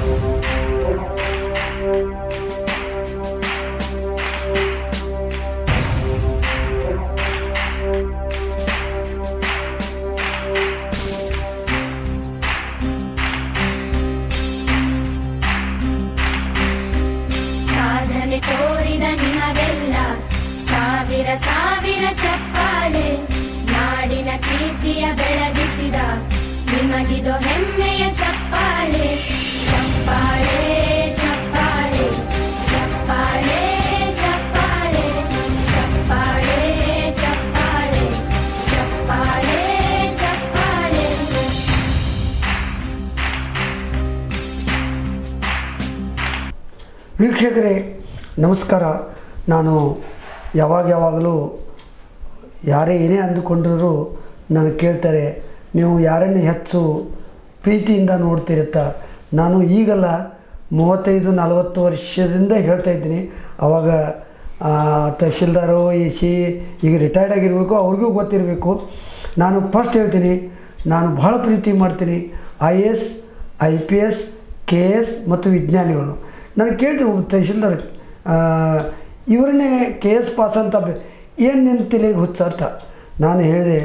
ಸಾಧನೆ ತೋರಿದ ನಿಮಗೆಲ್ಲ ಸಾವಿರ ಸಾವಿರ ಚಪ್ಪಾಳೆ ನಾಡಿನ ಕೀರ್ತಿಯ ಬೆಳಗಿಸಿದ ನಿಮಗಿದು ಹೆಮ್ಮೆಯ ಚಪ್ಪಾಳೆ ಚಪ್ಪಾಳೆ ಚಪ್ಪಾಳೆ ಚಪ್ಪಾಳೆ ಚಪ್ಪಾಳೆ ಚಪ್ಪಾಳೆ ಚಪ್ಪಾಳೆ ಚಪ್ಪಾಳೆ ಚಪ್ಪಾಳೆ ವೀಕ್ಷಕರೇ ನಮಸ್ಕಾರ ನಾನು ಯಾವಾಗ ಯಾವಾಗಲೂ ಯಾರೇ ಏನೇ ಅಂದುಕೊಂಡ್ರೂ ನನಗೆ ಕೇಳ್ತಾರೆ ನೀವು ಯಾರನ್ನು ಹೆಚ್ಚು ಪ್ರೀತಿಯಿಂದ ನೋಡ್ತಿರುತ್ತಾ ನಾನು ಈಗಲ್ಲ ಮೂವತ್ತೈದು ನಲವತ್ತು ವರ್ಷದಿಂದ ಹೇಳ್ತಾ ಇದ್ದೀನಿ ಆವಾಗ ಆ, ತಹಶೀಲ್ದಾರು ಎ ಸಿ ಈಗ ರಿಟೈರ್ಡ್ ಆಗಿರಬೇಕು ಅವ್ರಿಗೂ ಗೊತ್ತಿರಬೇಕು ನಾನು ಫಸ್ಟ್ ಹೇಳ್ತೀನಿ ನಾನು ಭಾಳ ಪ್ರೀತಿ ಮಾಡ್ತೀನಿ I A S I P S K S ಮತ್ತು ವಿಜ್ಞಾನಿಗಳು ನಾನು ಕೇಳ್ತೀನಿ ಒಬ್ಬ ತಹಶೀಲ್ದಾರ್ ಆ, ಇವರನ್ನೇ ಕೆ ಎಸ್ ಪಾಸ್ ಅಂತ ಏನು ನಿನ್ನ ತಲೆಗೆ ಹುಚ್ಚ ಅಂತ ನಾನು ಹೇಳಿದೆ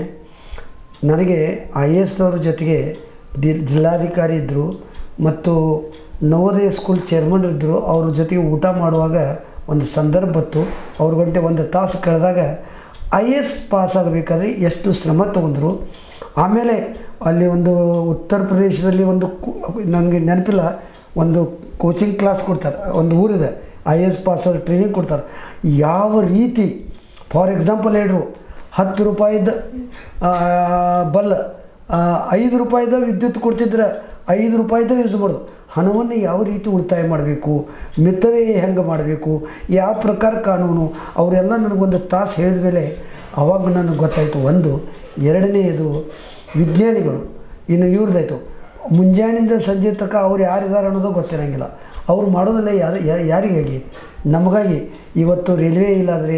ನನಗೆ ಐ ಎ ಎಸ್ ಅವ್ರ ಜೊತೆಗೆ ಡಿ ಜಿಲ್ಲಾಧಿಕಾರಿ ಇದ್ದರು ಮತ್ತು ನವೋದಯ ಸ್ಕೂಲ್ ಚೇರ್ಮನ್ ಇದ್ದರು ಅವ್ರ ಜೊತೆಗೆ ಊಟ ಮಾಡುವಾಗ ಒಂದು ಸಂದರ್ಭ ಬತ್ತು ಅವ್ರ ಗಂಟೆ ಒಂದು ತಾಸು ಕಳೆದಾಗ ಐ ಎ ಎಸ್ ಪಾಸ್ ಆಗಬೇಕಾದ್ರೆ ಎಷ್ಟು ಶ್ರಮ ತೊಗೊಂಡ್ರು ಆಮೇಲೆ ಅಲ್ಲಿ ಒಂದು ಉತ್ತರ ಪ್ರದೇಶದಲ್ಲಿ ಒಂದು ಕು- ನನಗೆ ನೆನಪಿಲ್ಲ ಒಂದು ಕೋಚಿಂಗ್ ಕ್ಲಾಸ್ ಕೊಡ್ತಾರೆ ಒಂದು ಊರಿದೆ I A S pass training ಕೊಡ್ತಾರೆ ಯಾವ ರೀತಿ ಫಾರ್ ಎಕ್ಸಾಂಪಲ್ ಹೇಳ್ರು ಹತ್ತು ರೂಪಾಯಿದ ಆ, ಬಲ್ ಆ, ಐದು ರೂಪಾಯಿದ ವಿದ್ಯುತ್ ಕೊಡ್ತಿದ್ರೆ ಐದು ರೂಪಾಯಿದ ಯೂಸ್ ಮಾಡೋದು ಹಣವನ್ನು ಯಾವ ರೀತಿ ಉಳಿತಾಯ ಮಾಡಬೇಕು ಮಿತವ್ಯಯ ಹೆಂಗೆ ಮಾಡಬೇಕು ಯಾವ ಪ್ರಕಾರ ಕಾನೂನು ಅವರೆಲ್ಲ ನನಗೊಂದು ತಾಸು ಹೇಳಿದ ಮೇಲೆ ಅವಾಗ ನನಗೆ ಗೊತ್ತಾಯಿತು ಒಂದು ಎರಡನೆಯದು ವಿಜ್ಞಾನಿಗಳು ಇನ್ನು ಇವ್ರದ್ದಾಯ್ತು ಮುಂಜಾನಿಂದ ಸಂಜೆ ತನಕ ಅವ್ರು ಯಾರಿದ್ದಾರೆ ಅನ್ನೋದು ಗೊತ್ತಿರೋಂಗಿಲ್ಲ ಅವ್ರು ಮಾಡೋದಿಲ್ಲ ಯಾರು ಯಾ- ಯಾರಿಗಾಗಿ ನಮಗಾಗಿ ಇವತ್ತು ರೈಲ್ವೆ ಇಲ್ಲಾದರೆ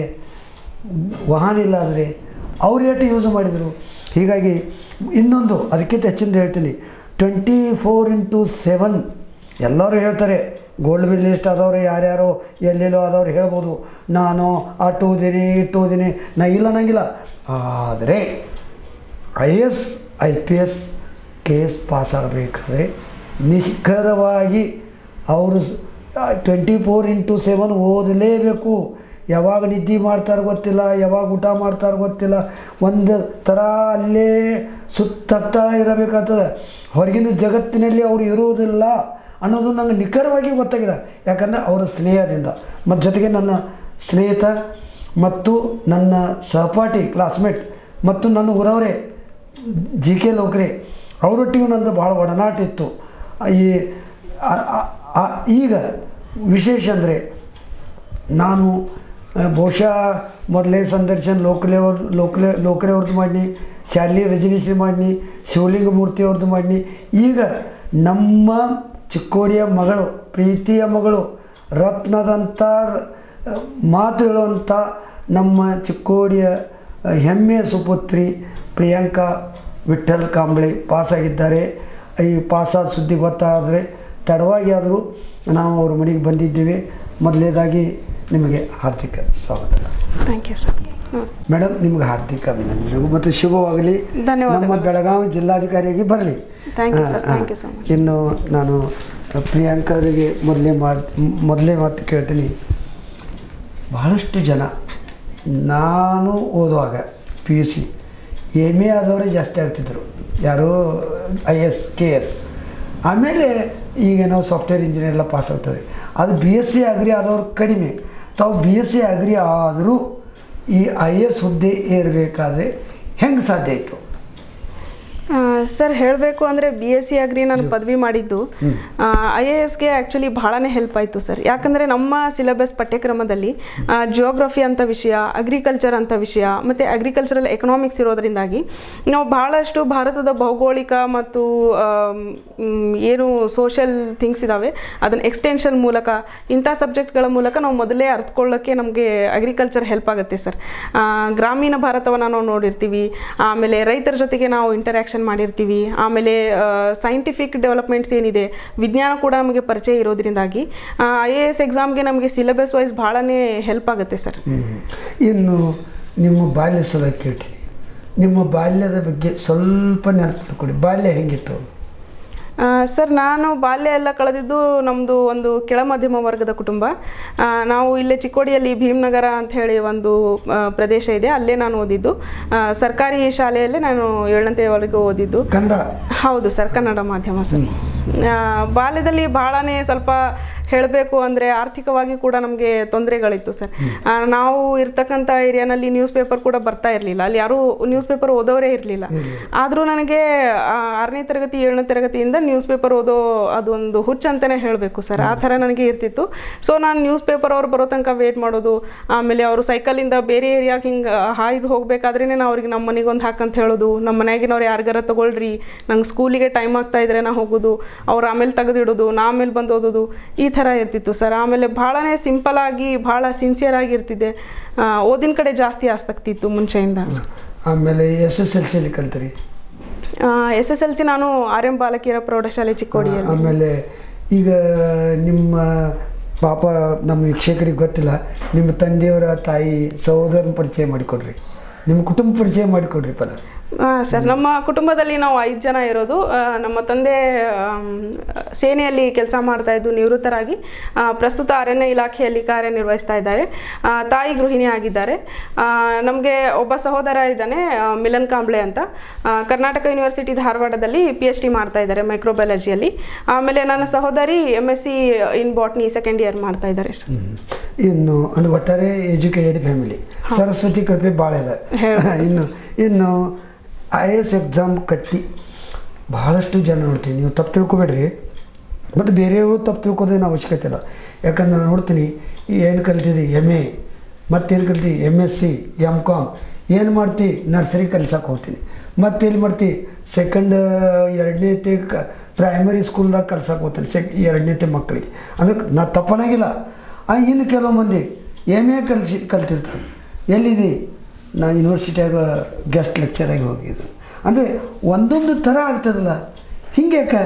ವಾಹನ ಇಲ್ಲಾದರೆ ಅವ್ರು ಎಷ್ಟು ಯೂಸ್ ಮಾಡಿದರು ಹೀಗಾಗಿ ಇನ್ನೊಂದು ಅದಕ್ಕಿಂತ ಹೆಚ್ಚಿಂದ ಹೇಳ್ತೀನಿ ಟ್ವೆಂಟಿ ಫೋರ್ ಇಂಟು ಸೆವೆನ್ ಎಲ್ಲರೂ ಹೇಳ್ತಾರೆ ಗೋಲ್ಡ್ ಮೆಡಲಿಸ್ಟ್ ಆದವರು ಯಾರ್ಯಾರೋ ಎಲ್ಲೆಲ್ಲೋ ಆದವ್ರು ಹೇಳ್ಬೋದು ನಾನು ಅಟ್ಟು ಓದಿನಿ ಇಟ್ಟು ಓದಿನಿ ನಾ ಇಲ್ಲ ಅನ್ನಂಗಿಲ್ಲ ಆದರೆ I S I P S K S pass ಆಗಬೇಕಾದ್ರೆ ನಿಷ್ಕರವಾಗಿ ಅವರು ಟ್ವೆಂಟಿ ಫೋರ್ ಇಂಟು ಸೆವೆನ್ ಓದಲೇಬೇಕು ಯಾವಾಗ ನಿದ್ದೆ ಮಾಡ್ತಾರೋ ಗೊತ್ತಿಲ್ಲ ಯಾವಾಗ ಊಟ ಮಾಡ್ತಾರೋ ಗೊತ್ತಿಲ್ಲ ಒಂದು ಥರ ಅಲ್ಲೇ ಸುತ್ತತ್ತಾ ಇರಬೇಕಾಗ್ತದೆ ಹೊರಗಿನ ಜಗತ್ತಿನಲ್ಲಿ ಅವರು ಇರುವುದಿಲ್ಲ ಅನ್ನೋದು ನಂಗೆ ನಿಖರವಾಗಿ ಗೊತ್ತಾಗಿದೆ ಯಾಕಂದರೆ ಅವರ ಸ್ನೇಹದಿಂದ ಮತ್ತು ಜೊತೆಗೆ ನನ್ನ ಸ್ನೇಹಿತ ಮತ್ತು ನನ್ನ ಸಹಪಾಠಿ ಕ್ಲಾಸ್ಮೇಟ್ ಮತ್ತು ನನ್ನ ಊರವರೇ ಜಿ ಕೆ ಲೋಕ್ರೆ ಅವರೊಟ್ಟಿಗೂ ನಂದು ಭಾಳ ಒಡನಾಟ ಇತ್ತು ಈ ಆ- ಆ- ಆ- ಈಗ ವಿಶೇಷ ಅಂದರೆ ನಾನು ಆ, ಬಹುಶಃ ಮೊದಲೇ ಸಂದರ್ಶನ ಲೋಕಲೆ ಅವ್ರ ಲೋಕಲೆ ಲೋಕರೆ ಅವ್ರದ್ದು ಮಾಡೀನಿ ಶಾಲಿನಿ ರಜನೀಶ್ರೀ ಮಾಡೀನಿ ಶಿವಲಿಂಗ ಮೂರ್ತಿ ಅವ್ರದ್ದು ಮಾಡೀನಿ ಈಗ ನಮ್ಮ ಚಿಕ್ಕೋಡಿಯ ಮಗಳು ಪ್ರೀತಿಯ ಮಗಳು ರತ್ನದಂಥ ರ- ಮಾತು ಹೇಳುವಂಥ ನಮ್ಮ ಚಿಕ್ಕೋಡಿಯ ಆ, ಹೆಮ್ಮೆಯ ಸುಪುತ್ರಿ ಪ್ರಿಯಾಂಕಾ ವಿಠ್ಠಲ್ ಕಾಂಬಳೆ ಪಾಸಾಗಿದ್ದಾರೆ ಈ ಪಾಸಾದ ಸುದ್ದಿ ಗೊತ್ತಾದರೆ ತಡವಾಗಿ ಆದರೂ ನಾವು ಅವ್ರ ಮನೆಗೆ ಬಂದಿದ್ದೇವೆ ಮೊದಲನೇದಾಗಿ ನಿಮಗೆ ಹಾರ್ದಿಕ ಸ್ವಾಗತ ಥ್ಯಾಂಕ್ ಯು ಸರ್ ಮೇಡಮ್ ನಿಮ್ಗೆ ಹಾರ್ದಿಕ ಅಭಿನಂದನೆಗಳು ಮತ್ತು ಶುಭವಾಗಲಿ ಧನ್ಯವಾದಗಳು ನಮ್ಮ ಬೆಳಗಾವಿ ಜಿಲ್ಲಾಧಿಕಾರಿಯಾಗಿ ಬರಲಿ Thank you, sir. Thank you so much. ಇನ್ನು ನಾನು ಪ್ರಿಯಾಂಕಾ ಅವರಿಗೆ ಮೊದಲೇ ಮಾತು ಮೊದಲೇ ಮಾತು ಕೇಳ್ತೀನಿ ಬಹಳಷ್ಟು ಜನ ನಾನು ಓದುವಾಗ P U C M A ಆದವರೇ ಜಾಸ್ತಿ ಆಗ್ತಿದ್ದರು ಯಾರು ಐ ಎಸ್ ಕೆ ಎಸ್ ಆಮೇಲೆ ಈಗ ನಾವು ಸಾಫ್ಟ್ವೇರ್ ಇಂಜಿನಿಯರ್ ಎಲ್ಲ ಪಾಸ್ ಆಗ್ತದೆ ಅದು ಬಿ ಎಸ್ ಸಿ ಅಗ್ರಿ ಆದವ್ರು ಕಡಿಮೆ ತಾವು ಬಿ ಎಸ್ ಸಿ ಅಗ್ರಿ ಆದರೂ ಈ ಐ ಎಸ್ ಹುದ್ದೆ ಏರಬೇಕಾದ್ರೆ ಹೆಂಗೆ ಸಾಧ್ಯ ಆಯಿತು ಸರ್ ಹೇಳಬೇಕು ಅಂದರೆ ಬಿ ಎಸ್ ಸಿ ಅಗ್ರಿ ನಾನು ಪದವಿ ಮಾಡಿದ್ದು ಐ ಎ ಎಸ್ಗೆ ಆ್ಯಕ್ಚುಲಿ ಭಾಳನೇ ಹೆಲ್ಪ್ ಆಯಿತು ಸರ್ ಯಾಕಂದರೆ ನಮ್ಮ ಸಿಲೆಬಸ್ ಪಠ್ಯಕ್ರಮದಲ್ಲಿ ಜಿಯೋಗ್ರಫಿ ಅಂತ ವಿಷಯ ಅಗ್ರಿಕಲ್ಚರ್ ಅಂತ ವಿಷಯ ಮತ್ತು ಅಗ್ರಿಕಲ್ಚರಲ್ ಎಕನಾಮಿಕ್ಸ್ ಇರೋದರಿಂದಾಗಿ ನಾವು ಭಾಳಷ್ಟು ಭಾರತದ ಭೌಗೋಳಿಕ ಮತ್ತು ಆಮ್, ಮ್, ಏನು ಸೋಷಲ್ ಥಿಂಗ್ಸ್ ಇದ್ದಾವೆ ಅದನ್ನು ಎಕ್ಸ್ಟೆನ್ಷನ್ ಮೂಲಕ ಇಂಥ ಸಬ್ಜೆಕ್ಟ್ಗಳ ಮೂಲಕ ನಾವು ಮೊದಲೇ ಅರ್ಥಕೊಳ್ಳೋಕ್ಕೆ ನಮಗೆ ಅಗ್ರಿಕಲ್ಚರ್ ಹೆಲ್ಪ್ ಆಗುತ್ತೆ ಸರ್ ಆ, ಗ್ರಾಮೀಣ ಭಾರತವನ್ನು ನಾವು ನೋಡಿರ್ತೀವಿ ಆಮೇಲೆ ರೈತರ ಜೊತೆಗೆ ನಾವು ಇಂಟರ್ಯಾಕ್ಷನ್ ಇಂಟ್ರಾಕ್ಷನ್ ಮಾಡಿರ್ತೀವಿ ಆಮೇಲೆ ಸೈಂಟಿಫಿಕ್ ಡೆವಲಪ್ಮೆಂಟ್ಸ್ ಏನಿದೆ ವಿಜ್ಞಾನ ಕೂಡ ನಮಗೆ ಪರಿಚಯ ಇರೋದ್ರಿಂದಾಗಿ ಐ ಎ ಎಸ್ ಎಕ್ಸಾಮ್ಗೆ ನಮಗೆ ಸಿಲೆಬಸ್ ವೈಸ್ ಭಾಳನೇ ಹೆಲ್ಪ್ ಆಗುತ್ತೆ ಸರ್ ಹ್ಮ್. ಇನ್ನು ನಿಮ್ಮ ಬಾಲ್ಯ ಸಲ ಕೇಳ್ತೀನಿ ನಿಮ್ಮ ಬಾಲ್ಯದ ಬಗ್ಗೆ ಸ್ವಲ್ಪ ನೆನಪು ಕೊಡಿ ಬಾಲ್ಯ ಹೆಂಗಿತ್ತು ಆ, ಸರ್ ನಾನು ಬಾಲ್ಯ ಎಲ್ಲ ಕಳೆದಿದ್ದು ನಮ್ಮದು ಒಂದು ಕೆಳ ಮಧ್ಯಮ ವರ್ಗದ ಕುಟುಂಬ ಆ, ನಾವು ಇಲ್ಲೇ ಚಿಕ್ಕೋಡಿಯಲ್ಲಿ ಭೀಮನಗರ ಅಂತ ಹೇಳಿ ಒಂದು ಆ, ಪ್ರದೇಶ ಇದೆ ಅಲ್ಲೇ ನಾನು ಓದಿದ್ದು ಆ, ಸರ್ಕಾರಿ ಶಾಲೆಯಲ್ಲೇ ನಾನು ಏಳನೇವರೆಗೂ ಓದಿದ್ದು ಕಂದ ಹೌದು ಸರ್ ಕನ್ನಡ ಮಾಧ್ಯಮ ಸರ್ ಆ, ಬಾಲ್ಯದಲ್ಲಿ ಭಾಳನೇ ಸ್ವಲ್ಪ ಹೇಳಬೇಕು ಅಂದರೆ ಆರ್ಥಿಕವಾಗಿ ಕೂಡ ನಮಗೆ ತೊಂದರೆಗಳಿತ್ತು ಸರ್ ಆ, ನಾವು ಇರ್ತಕ್ಕಂಥ ಏರಿಯಾನಲ್ಲಿ ನ್ಯೂಸ್ ಪೇಪರ್ ಕೂಡ ಬರ್ತಾ ಇರಲಿಲ್ಲ ಅಲ್ಲಿ ಯಾರೂ ನ್ಯೂಸ್ ಪೇಪರ್ ಓದೋರೇ ಇರಲಿಲ್ಲ ಆದರೂ ನನಗೆ ಆ, ಆರನೇ ತರಗತಿ ಏಳನೇ ತರಗತಿಯಿಂದ ನ್ಯೂಸ್ ಪೇಪರ್ ಓದೋ ಅದೊಂದು ಹುಚ್ಚು ಅಂತಲೇ ಹೇಳಬೇಕು ಸರ್ ಆ ಥರ ನನಗೆ ಇರ್ತಿತ್ತು ಸೊ ನಾನು ನ್ಯೂಸ್ ಪೇಪರ್ ಅವ್ರು ಬರೋ ತನಕ ವೇಟ್ ಮಾಡೋದು ಆಮೇಲೆ ಅವರು ಸೈಕಲಿಂದ ಬೇರೆ ಏರಿಯಾಗೆ ಹಿಂಗೆ ಹಾಯ್ದು ಹೋಗ್ಬೇಕಾದ್ರೇ ನಾವು ಅವ್ರಿಗೆ ನಮ್ಮ ಮನೆಗೆ ಒಂದು ಹಾಕಂತ ಹೇಳೋದು ನಮ್ಮ ಮನೆಯಾಗಿನವ್ರು ಯಾರಿಗಾರ ತಗೊಳ್ರಿ ನಂಗೆ ಸ್ಕೂಲಿಗೆ ಟೈಮ್ ಆಗ್ತಾ ಇದ್ರೆ ನಾ ಹೋಗೋದು ಅವ್ರು ಆಮೇಲೆ ತೆಗೆದಿಡೋದು ನಾ ಆಮೇಲೆ ಬಂದು ಓದೋದು ಈ ಥರ ಇರ್ತಿತ್ತು ಸರ್ ಆಮೇಲೆ ಭಾಳನೇ ಸಿಂಪಲ್ ಆಗಿ ಭಾಳ ಸಿನ್ಸಿಯರ್ ಆಗಿರ್ತಿದ್ದೆ ಆ, ಓದಿನ ಕಡೆ ಜಾಸ್ತಿ ಆಸಕ್ತಿ ಇತ್ತು ಮುಂಚೆಯಿಂದ ಆಮೇಲೆ ಎಸ್ ಎಸ್ ಎಲ್ ಸಿಲಿ ಕಲ್ತ್ರಿ ಎಸ್ ಎಸ್ ಎಲ್ ಸಿ ನಾನು ಆರ್ ಎಂ ಬಾಲಕಿಯರ ಪ್ರೌಢಶಾಲೆ ಚಿಕ್ಕೋಡಿಯಲ್ಲಿ ಆಮೇಲೆ ಈಗ ನಿಮ್ಮ ಪಾಪ ನಮ್ಮ ವೀಕ್ಷಕರಿಗೆ ಗೊತ್ತಿಲ್ಲ ನಿಮ್ಮ ತಂದೆಯವರ ತಾಯಿ ಸಹೋದರನ ಪರಿಚಯ ಮಾಡಿಕೊಡ್ರಿ ನಿಮ್ಮ ಕುಟುಂಬ ಪರಿಚಯ ಮಾಡಿಕೊಡ್ರಿ ಪದ ಹಾಂ ಸರ್ ನಮ್ಮ ಕುಟುಂಬದಲ್ಲಿ ನಾವು ಐದು ಜನ ಇರೋದು ಆ, ನಮ್ಮ ತಂದೆ ಆಮ್, ಸೇನೆಯಲ್ಲಿ ಕೆಲಸ ಮಾಡ್ತಾ ಇದ್ದು ನಿವೃತ್ತರಾಗಿ ಆ, ಪ್ರಸ್ತುತ ಅರಣ್ಯ ಇಲಾಖೆಯಲ್ಲಿ ಕಾರ್ಯನಿರ್ವಹಿಸ್ತಾ ಇದ್ದಾರೆ ಆ, ತಾಯಿ ಗೃಹಿಣಿ ಆಗಿದ್ದಾರೆ ನಮಗೆ ಒಬ್ಬ ಸಹೋದರ ಇದ್ದಾನೆ ಆ, ಮಿಲನ್ ಕಾಂಬ್ಳೆ ಅಂತ ಆ, ಕರ್ನಾಟಕ ಯೂನಿವರ್ಸಿಟಿ ಧಾರವಾಡದಲ್ಲಿ ಪಿ ಎಚ್ ಡಿ ಮಾಡ್ತಾ ಇದ್ದಾರೆ ಮೈಕ್ರೋಬಯಾಲಜಿಯಲ್ಲಿ ಆಮೇಲೆ ನನ್ನ ಸಹೋದರಿ M S C in botany second year ಮಾಡ್ತಾ ಇದ್ದಾರೆ ಸರ್ ಇನ್ನು ಅಂದ್ರೆ ಒಟ್ಟಾರೆ ಎಜುಕೇಟೆಡ್ ಫ್ಯಾಮಿಲಿ ಸರಸ್ವತಿ ಕೃಪೆ ಭಾಳ ಇದೆ ಇನ್ನು ಇನ್ನು ಐ ಎ ಎಸ್ ಎಕ್ಸಾಮ್ ಕಟ್ಟಿ ಬಹಳಷ್ಟು ಜನ ನೋಡ್ತೀನಿ ನೀವು ತಪ್ಪು ತಿಳ್ಕೊಬೇಡ್ರಿ ಮತ್ತು ಬೇರೆಯವರು ತಪ್ಪು ತಿಳ್ಕೋದೇನು ಅವಶ್ಯಕತೆ ಇಲ್ಲ ಯಾಕಂದ್ರೆ ನಾನು ನೋಡ್ತೀನಿ ಏನು ಕಲ್ತಿದ್ದಿ ಎಮ್ ಎ ಮತ್ತೇನು ಕಲ್ತಿ M S C M com ಏನು ಮಾಡ್ತಿ ನರ್ಸರಿ ಕಲ್ಸಕ್ಕೆ ಹೋಗ್ತೀನಿ ಮತ್ತೇನು ಮಾಡ್ತಿ ಸೆಕೆಂಡ್ ಎರಡನೇತೆ ಕ ಪ್ರೈಮರಿ ಸ್ಕೂಲ್ದಾಗ ಕಲ್ಸಕ್ಕೆ ಹೋಗ್ತೀನಿ ಸೆಕ್ ಎರಡನೇತೆ ಮಕ್ಕಳಿಗೆ ಅದಕ್ಕೆ ನಾ ತಪ್ಪನಾಗಿಲ್ಲ ಆ ಇನ್ನು ಕೆಲವು ಮಂದಿ ಎಮ್ ಎ ಕಲ್ಸಿ ಕಲ್ತಿರ್ತಾರೆ ಎಲ್ಲಿದೆ ನಾ ಯೂನಿವರ್ಸಿಟಿಯಾಗ ಗೆಸ್ಟ್ ಲೆಕ್ಚರಾಗಿ ಹೋಗಿದ್ದು ಅಂದರೆ ಒಂದೊಂದು ಥರ ಆಗ್ತದಲ್ಲ ಹಿಂಗೆ ಯಾಕೆ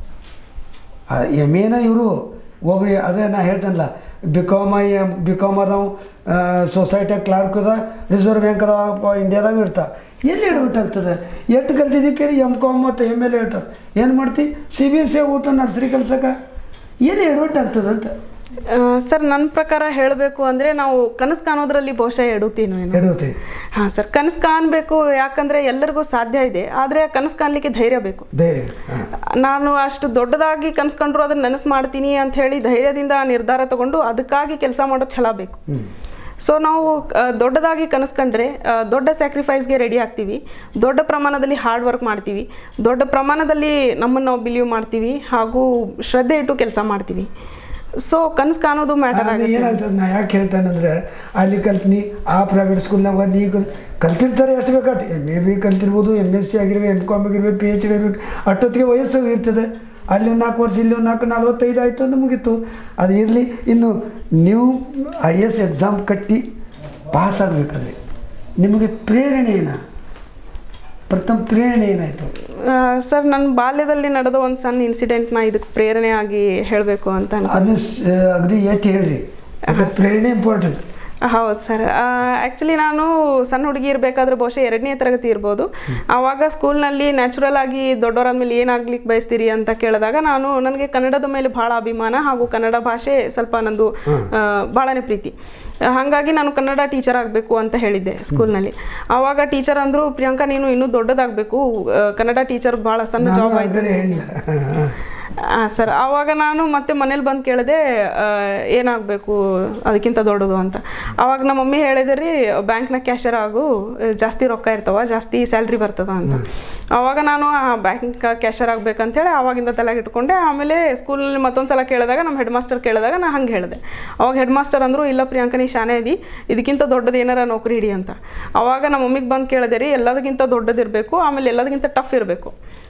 ಎಮ್ ಎನ ಇವರು ಒಬ್ಬರು ಅದೇ ನಾ ಹೇಳ್ತೇನಲ್ಲ B com I B com ಅದಾವ ಸೊಸೈಟಿ ಕ್ಲಾರ್ಕ್ ಅದ ರಿಸರ್ವ್ ಬ್ಯಾಂಕ್ ಅದಾವ ಇಂಡಿಯಾದಾಗ ಇರ್ತಾ ಎಲ್ಲಿ ಇಡ್ಬಿಟ್ಟಾಗ್ತದೆ ಎಷ್ಟು ಕಲ್ತಿದ್ದಿ ಕೇಳಿ ಎಮ್ ಕಾಮ್ ಮತ್ತು ಎಮ್ ಎಲ್ ಹೇಳ್ತಾರೆ ಏನು ಮಾಡ್ತಿ ಸಿ ಬಿ ಎಸ್ ಸಿ ಹೋಗ್ತಾ ನರ್ಸರಿ ಕಲ್ಸಕ್ಕೆ ಎಲ್ಲಿ ಎಡ್ಬಿಟ್ಟಾಗ್ತದೆ ಅಂತ ಆ, ಸರ್ ನನ್ನ ಪ್ರಕಾರ ಹೇಳಬೇಕು ಅಂದರೆ ನಾವು ಕನಸು ಕಾಣೋದ್ರಲ್ಲಿ ಬಹುಶಃ ಎಡುತ್ತೀನೋ ಏನೋ ಎಡುತ್ತೆ ಹಾಂ ಸರ್ ಕನಸು ಕಾಣಬೇಕು ಯಾಕಂದರೆ ಎಲ್ಲರಿಗೂ ಸಾಧ್ಯ ಇದೆ ಆದರೆ ಕನಸು ಕಾಣಲಿಕ್ಕೆ ಧೈರ್ಯ ಬೇಕು ಧೈರ್ಯ ಹಾಂ ನಾನು ಅಷ್ಟು ದೊಡ್ಡದಾಗಿ ಕನಸು ಕಂಡ್ರು ಅದನ್ನು ನನಸು ಮಾಡ್ತೀನಿ ಅಂತ ಹೇಳಿ ಧೈರ್ಯದಿಂದ ನಿರ್ಧಾರ ತಗೊಂಡು ಅದಕ್ಕಾಗಿ ಕೆಲಸ ಮಾಡೋ ಛಲ ಬೇಕು ಸೊ ನಾವು ಆ, ದೊಡ್ಡದಾಗಿ ಕನಸು ಕಂಡ್ರೆ ಆ, ದೊಡ್ಡ ಸ್ಯಾಕ್ರಿಫೈಸ್ಗೆ ರೆಡಿ ಆಗ್ತೀವಿ ದೊಡ್ಡ ಪ್ರಮಾಣದಲ್ಲಿ ಹಾರ್ಡ್ ವರ್ಕ್ ಮಾಡ್ತೀವಿ ದೊಡ್ಡ ಪ್ರಮಾಣದಲ್ಲಿ ನಮ್ಮನ್ನು ನಾವು ಬಿಲೀವ್ ಮಾಡ್ತೀವಿ ಹಾಗೂ ಶ್ರದ್ಧೆ ಇಟ್ಟು ಕೆಲಸ ಮಾಡ್ತೀವಿ ಸೊ ಕನಸು ಕಾಣೋದು ಮ್ಯಾಟರ್ ಅದು ಆಗುತ್ತೆ ಏನಾಗ್ತದೆ ನಾ ಯಾಕೆ ಹೇಳ್ತೇನೆಂದ್ರೆ ಅಲ್ಲಿ ಕಲ್ತ್ನಿ ಆ ಪ್ರೈವೇಟ್ ಸ್ಕೂಲ್ನಾಗ ಬಂದು ಈಗ ಕಲ್ತಿರ್ತಾರೆ ಎಷ್ಟು ಬೇಕಾಟ ಎಮ್ ಎ ಬಿ ಕಲ್ತಿರ್ಬೋದು ಎಮ್ ಎಸ್ ಸಿ ಆಗಿರ್ಬೇಕು ಎಮ್ ಕಾಮ್ ಆಗಿರ್ಬೇಕು ಪಿ ಎಚ್ ಡಿ ಆಗಿರ್ಬೇಕು ಅಷ್ಟೊತ್ತಿಗೆ ವಯಸ್ಸು ಇರ್ತದೆ ಅಲ್ಲಿ ಒಂದು ನಾಲ್ಕು ವರ್ಷ ಇಲ್ಲಿ ಒಂದು ನಾಲ್ಕು ನಲ್ವತ್ತೈದು ಆಯಿತು ಅಂತ ಮುಗೀತು ಅದು ಇರಲಿ ಇನ್ನು ನೀವು ಐ ಎಸ್ ಎಕ್ಸಾಮ್ ಕಟ್ಟಿ ಪಾಸ್ ಆಗಬೇಕಾದ್ರೆ ನಿಮಗೆ ಪ್ರೇರಣೆ ಏನ ಪ್ರಥಮ ಪ್ರೇರಣೆ ಏನಾಯಿತು ಸರ್ ನನ್ನ ಬಾಲ್ಯದಲ್ಲಿ ನಡೆದ ಒಂದು ಸಣ್ಣ ಇನ್ಸಿಡೆಂಟ್ನ ಇದಕ್ಕೆ ಪ್ರೇರಣೆಯಾಗಿ ಹೇಳಬೇಕು ಅಂತ ಅನ್ಕೊಂಡೆ. ಅದನ್ನ ಸ್- ಅಗದಿ ಎತ್ತಿ ಹೇಳ್ರಿ ಯಾಕಂದ್ರೆ ಪ್ರೇರಣೆ ಇಂಪಾರ್ಟೆಂಟ್ ಹೌದು ಸರ್ ಆ್ಯಕ್ಚುಲಿ ನಾನು ಸಣ್ಣ ಹುಡುಗಿ ಇರಬೇಕಾದ್ರೆ ಬಹುಶಃ ಎರಡನೇ ತರಗತಿ ಇರ್ಬೋದು ಆವಾಗ ಸ್ಕೂಲ್ನಲ್ಲಿ ನ್ಯಾಚುರಲ್ ಆಗಿ ದೊಡ್ಡವರಾದ್ಮೇಲೆ ಏನಾಗ್ಲಿಕ್ಕೆ ಬಯಸ್ತೀರಿ ಅಂತ ಕೇಳಿದಾಗ ನಾನು ನನಗೆ ಕನ್ನಡದ ಮೇಲೆ ಭಾಳ ಅಭಿಮಾನ ಹಾಗೂ ಕನ್ನಡ ಭಾಷೆ ಸ್ವಲ್ಪ ನಂದು ಆ, ಭಾಳನೇ ಪ್ರೀತಿ ಹಾಗಾಗಿ ನಾನು ಕನ್ನಡ ಟೀಚರ್ ಆಗಬೇಕು ಅಂತ ಹೇಳಿದ್ದೆ ಸ್ಕೂಲ್ನಲ್ಲಿ ಆವಾಗ ಟೀಚರ್ ಅಂದರು ಪ್ರಿಯಾಂಕಾ ನೀನು ಇನ್ನೂ ದೊಡ್ಡದಾಗಬೇಕು ಕನ್ನಡ ಟೀಚರ್ ಭಾಳ ಸಣ್ಣ ನಾನು ಜಾಬ್ ಆಯ್ತು ಆಗಲೇ ಹೇಳಿಲ್ಲ ಹಾಂ ಸರ್ ಆವಾಗ ನಾನು ಮತ್ತೆ ಮನೇಲಿ ಬಂದು ಕೇಳಿದೆ ಏನಾಗಬೇಕು ಅದಕ್ಕಿಂತ ದೊಡ್ಡದು ಅಂತ ಆವಾಗ ನಮ್ಮ ಮಮ್ಮಿ ಹೇಳಿದೆ ರೀ ಬ್ಯಾಂಕ್ನಾಗ ಕ್ಯಾಶರ್ ಆಗು ಆ, ಜಾಸ್ತಿ ರೊಕ್ಕ ಇರ್ತಾವ ಜಾಸ್ತಿ ಸ್ಯಾಲ್ರಿ ಬರ್ತದ ಅಂತ ಆವಾಗ ನಾನು ಬ್ಯಾಂಕ್ ಕ್ಯಾಶರ್ ಆಗ್ಬೇಕಂತೇಳಿ ಆವಾಗಿಂದ ತಲೆಗೆ ಇಟ್ಕೊಂಡೆ ಆಮೇಲೆ ಸ್ಕೂಲ್ನಲ್ಲಿ ಮತ್ತೊಂದು ಸಲ ಕೇಳಿದಾಗ ನಮ್ಮ ಹೆಡ್ ಮಾಸ್ಟರ್ ಕೇಳಿದಾಗ ನಾನು ಹಂಗೆ ಹೇಳಿದೆ ಅವಾಗ ಹೆಡ್ ಮಾಸ್ಟರ್ ಅಂದರು ಇಲ್ಲ ಪ್ರಿಯಾಂಕ ನೀ ಶಾನೆ ಇದಿ ಇದಕ್ಕಿಂತ ದೊಡ್ಡದು ಏನಾರ ನೌಕರಿ ಹಿಡಿ ಅಂತ ಅವಾಗ ನಮ್ಮ ಮಮ್ಮಿಗೆ ಬಂದು ಕೇಳಿದೆ ರೀ ಎಲ್ಲದಕ್ಕಿಂತ ದೊಡ್ಡದಿರಬೇಕು ಆಮೇಲೆ ಎಲ್ಲದಕ್ಕಿಂತ ಟಫ್ ಇರಬೇಕು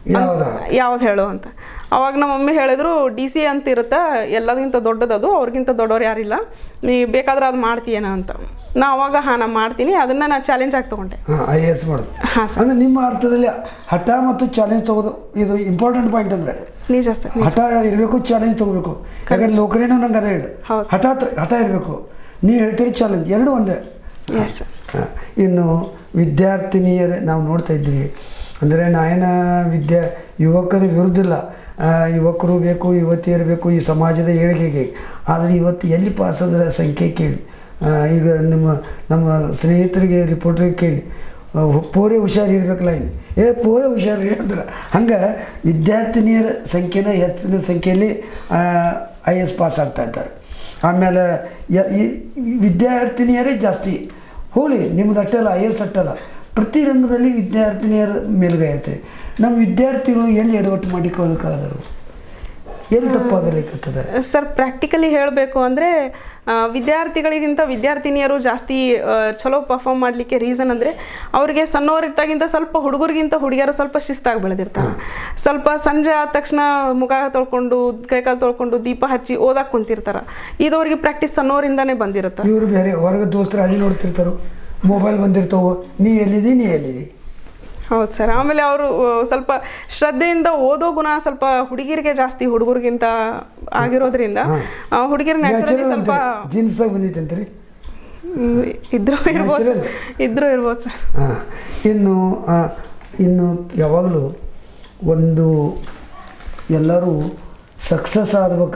ಯಾವ್ದು ಯಾವ್ದು ಹೇಳು ಅಂತ ಅವಾಗ ನಮ್ಮ ಮಮ್ಮಿ ಹೇಳಿದ್ರು ಡಿ ಸಿ ಅಂತ ಇರುತ್ತೆ ಎಲ್ಲದಕ್ಕಿಂತ ದೊಡ್ಡದದು ಅವ್ರಿಗಿಂತ ದೊಡ್ಡವ್ರು ಯಾರಿಲ್ಲ ನೀ ಬೇಕಾದ್ರೆ ಅದು ಮಾಡ್ತೀಯೇನ ಅಂತ ನಾ ಅವಾಗ ಹಾಂ ನಾನು ಮಾಡ್ತೀನಿ ಅದನ್ನು ನಾನು ಚಾಲೆಂಜ್ ಆಗಿ ತೊಗೊಂಡೆ ಹಾಂ ಐ ಎ ಎಸ್ ಮಾಡೋದು ಹಾಂ ಸರ್ ಅಂದರೆ ನಿಮ್ಮ ಅರ್ಥದಲ್ಲಿ ಹಠ ಮತ್ತು ಚಾಲೆಂಜ್ ತಗೋದು ಇದು ಇಂಪಾರ್ಟೆಂಟ್ ಪಾಯಿಂಟ್ ಅಂದರೆ ನಿಜ ಸರ್ ಹಠ ಇರಬೇಕು ಚಾಲೆಂಜ್ ತಗೋಬೇಕು ಯಾಕಂದ್ರೆ ನೌಕರಿನೂ ನಂಗೆ ಅದೇ ಇದೆ ಹೌದು. ಹಠ ತ- ಹಠ ಇರಬೇಕು ನೀವು ಹೇಳ್ತೀರಿ ಚಾಲೆಂಜ್ ಎರಡೂ ಒಂದೇ ಎಸ್ ಸರ್ ಹ. ಇನ್ನು ವಿದ್ಯಾರ್ಥಿನಿಯರು ನಾವು ನೋಡ್ತಾ ಇದ್ವಿ ಅಂದರೆ ನಾಯನ ವಿದ್ಯಾ ಯುವಕರ ವಿರುದ್ಧಿಲ್ಲ ಆ, ಯುವಕರು ಬೇಕು ಯುವತಿಯರು ಬೇಕು ಈ ಸಮಾಜದ ಏಳಿಗೆಗೆ ಆದರೆ ಇವತ್ತು ಎಲ್ಲಿ ಪಾಸಾದ್ರ ಸಂಖ್ಯೆ ಕೇಳಿ ಆ, ಈಗ ನಿಮ್ಮ ನಮ್ಮ ಸ್ನೇಹಿತರಿಗೆ ರಿಪೋರ್ಟ್ರಿಗೆ ಕೇಳಿ ಆ, ಹು- ಪೋರೆ ಹುಷಾರಿರ್ಬೇಕಲ್ಲ ಇನ್ನು ಏ ಪೋರೆ ಹುಷಾರಿ ಅಂದ್ರೆ ಹಂಗೆ ವಿದ್ಯಾರ್ಥಿನಿಯರ ಸಂಖ್ಯೆನ ಹೆಚ್ಚಿನ ಸಂಖ್ಯೆಯಲ್ಲಿ ಐ ಎಸ್ ಪಾಸ್ ಆಗ್ತಾ ಇದ್ದಾರೆ ಆಮೇಲೆ ಯ- ಈ ಈ ವಿದ್ಯಾರ್ಥಿನಿಯರೇ ಜಾಸ್ತಿ ಹೋಲಿ ನಿಮ್ದು ಅಟ್ಟಲ್ಲ ಐ ಎಸ್ ಅಟ್ಟಲ್ಲ ಪ್ರತಿ ರಂಗದಲ್ಲಿ ವಿದ್ಯಾರ್ಥಿನಿಯರ ಮೇಲ್ಗೈ ಐತೆ ನಮ್ಮ ವಿದ್ಯಾರ್ಥಿಗಳು ಎಲ್ಲಿ ಎಡವಟ್ಟು ಮಾಡಿಕೊಳ್ಳೋಕ್ಕಾದರು ಎಲ್ಲಿ ತಪ್ಪಾಗಲಿಕ್ಕತ್ತದ ಸರ್ ಪ್ರಾಕ್ಟಿಕಲಿ ಹೇಳಬೇಕು ಅಂದರೆ ವಿದ್ಯಾರ್ಥಿಗಳಿಗಿಂತ ವಿದ್ಯಾರ್ಥಿನಿಯರು ಜಾಸ್ತಿ ಆ, ಚಲೋ ಪರ್ಫಾರ್ಮ್ ಮಾಡಲಿಕ್ಕೆ ರೀಸನ್ ಅಂದರೆ ಅವರಿಗೆ ಸಣ್ಣವರಿದ್ದಾಗಿಂತ ಸ್ವಲ್ಪ ಹುಡುಗರಿಗಿಂತ ಹುಡುಗಿಯರು ಸ್ವಲ್ಪ ಶಿಸ್ತಾಗಿ ಬೆಳೆದಿರ್ತಾರೆ ಸ್ವಲ್ಪ ಸಂಜೆ ಆದ ತಕ್ಷಣ ಮುಖ ತೊಳ್ಕೊಂಡು ಕೈಕಾಲು ತೊಳ್ಕೊಂಡು ದೀಪ ಹಚ್ಚಿ ಓದಕ್ಕೆ ಕುಂತಿರ್ತಾರೆ ಇದು ಅವ್ರಿಗೆ ಪ್ರಾಕ್ಟೀಸ್ ಸಣ್ಣವರಿಂದನೇ ಬಂದಿರುತ್ತೆ ಇವರು ಬೇರೆ ಹೊರಗೆ ದೋಸ್ತರು ಅದೇ ನೋಡ್ತಿರ್ತಾರೋ ಮೊಬೈಲ್ ಬಂದಿರ್ತಾವೋ ನೀ ಎಲ್ಲಿದಿ ನೀ ಎಲ್ಲಿದಿ ಹೌದು ಸರ್ ಆಮೇಲೆ ಅವರು ಸ್ವಲ್ಪ ಶ್ರದ್ಧೆಯಿಂದ ಓದೋ ಗುಣ ಸ್ವಲ್ಪ ಹುಡುಗಿರಿಗೆ ಜಾಸ್ತಿ ಹುಡುಗರಿಗಿಂತ ಆಗಿರೋದ್ರಿಂದ ಆ, ಹುಡುಗಿರು ನ್ಯಾಚುರಲಿ ನ್ಯಾಚುರಲ್ ಸ್ವಲ್ಪ ಅಂತಾರೆ ಜೀನ್ಸ್ದಾಗ ಬಂದೈತೆ ಅಂತೀರಿ ಹ್ಮ್, ಇದ್ರೂ ಇರ್ಬೋದು ಸರ್. ಇದ್ರೂ ಇರ್ಬೋದು ಸರ್ ಹಾಂ ಇನ್ನು ಆ, ಇನ್ನು ಯಾವಾಗಲೂ ಒಂದು ಎಲ್ಲರೂ ಸಕ್ಸಸ್ ಆಗ್ಬೇಕು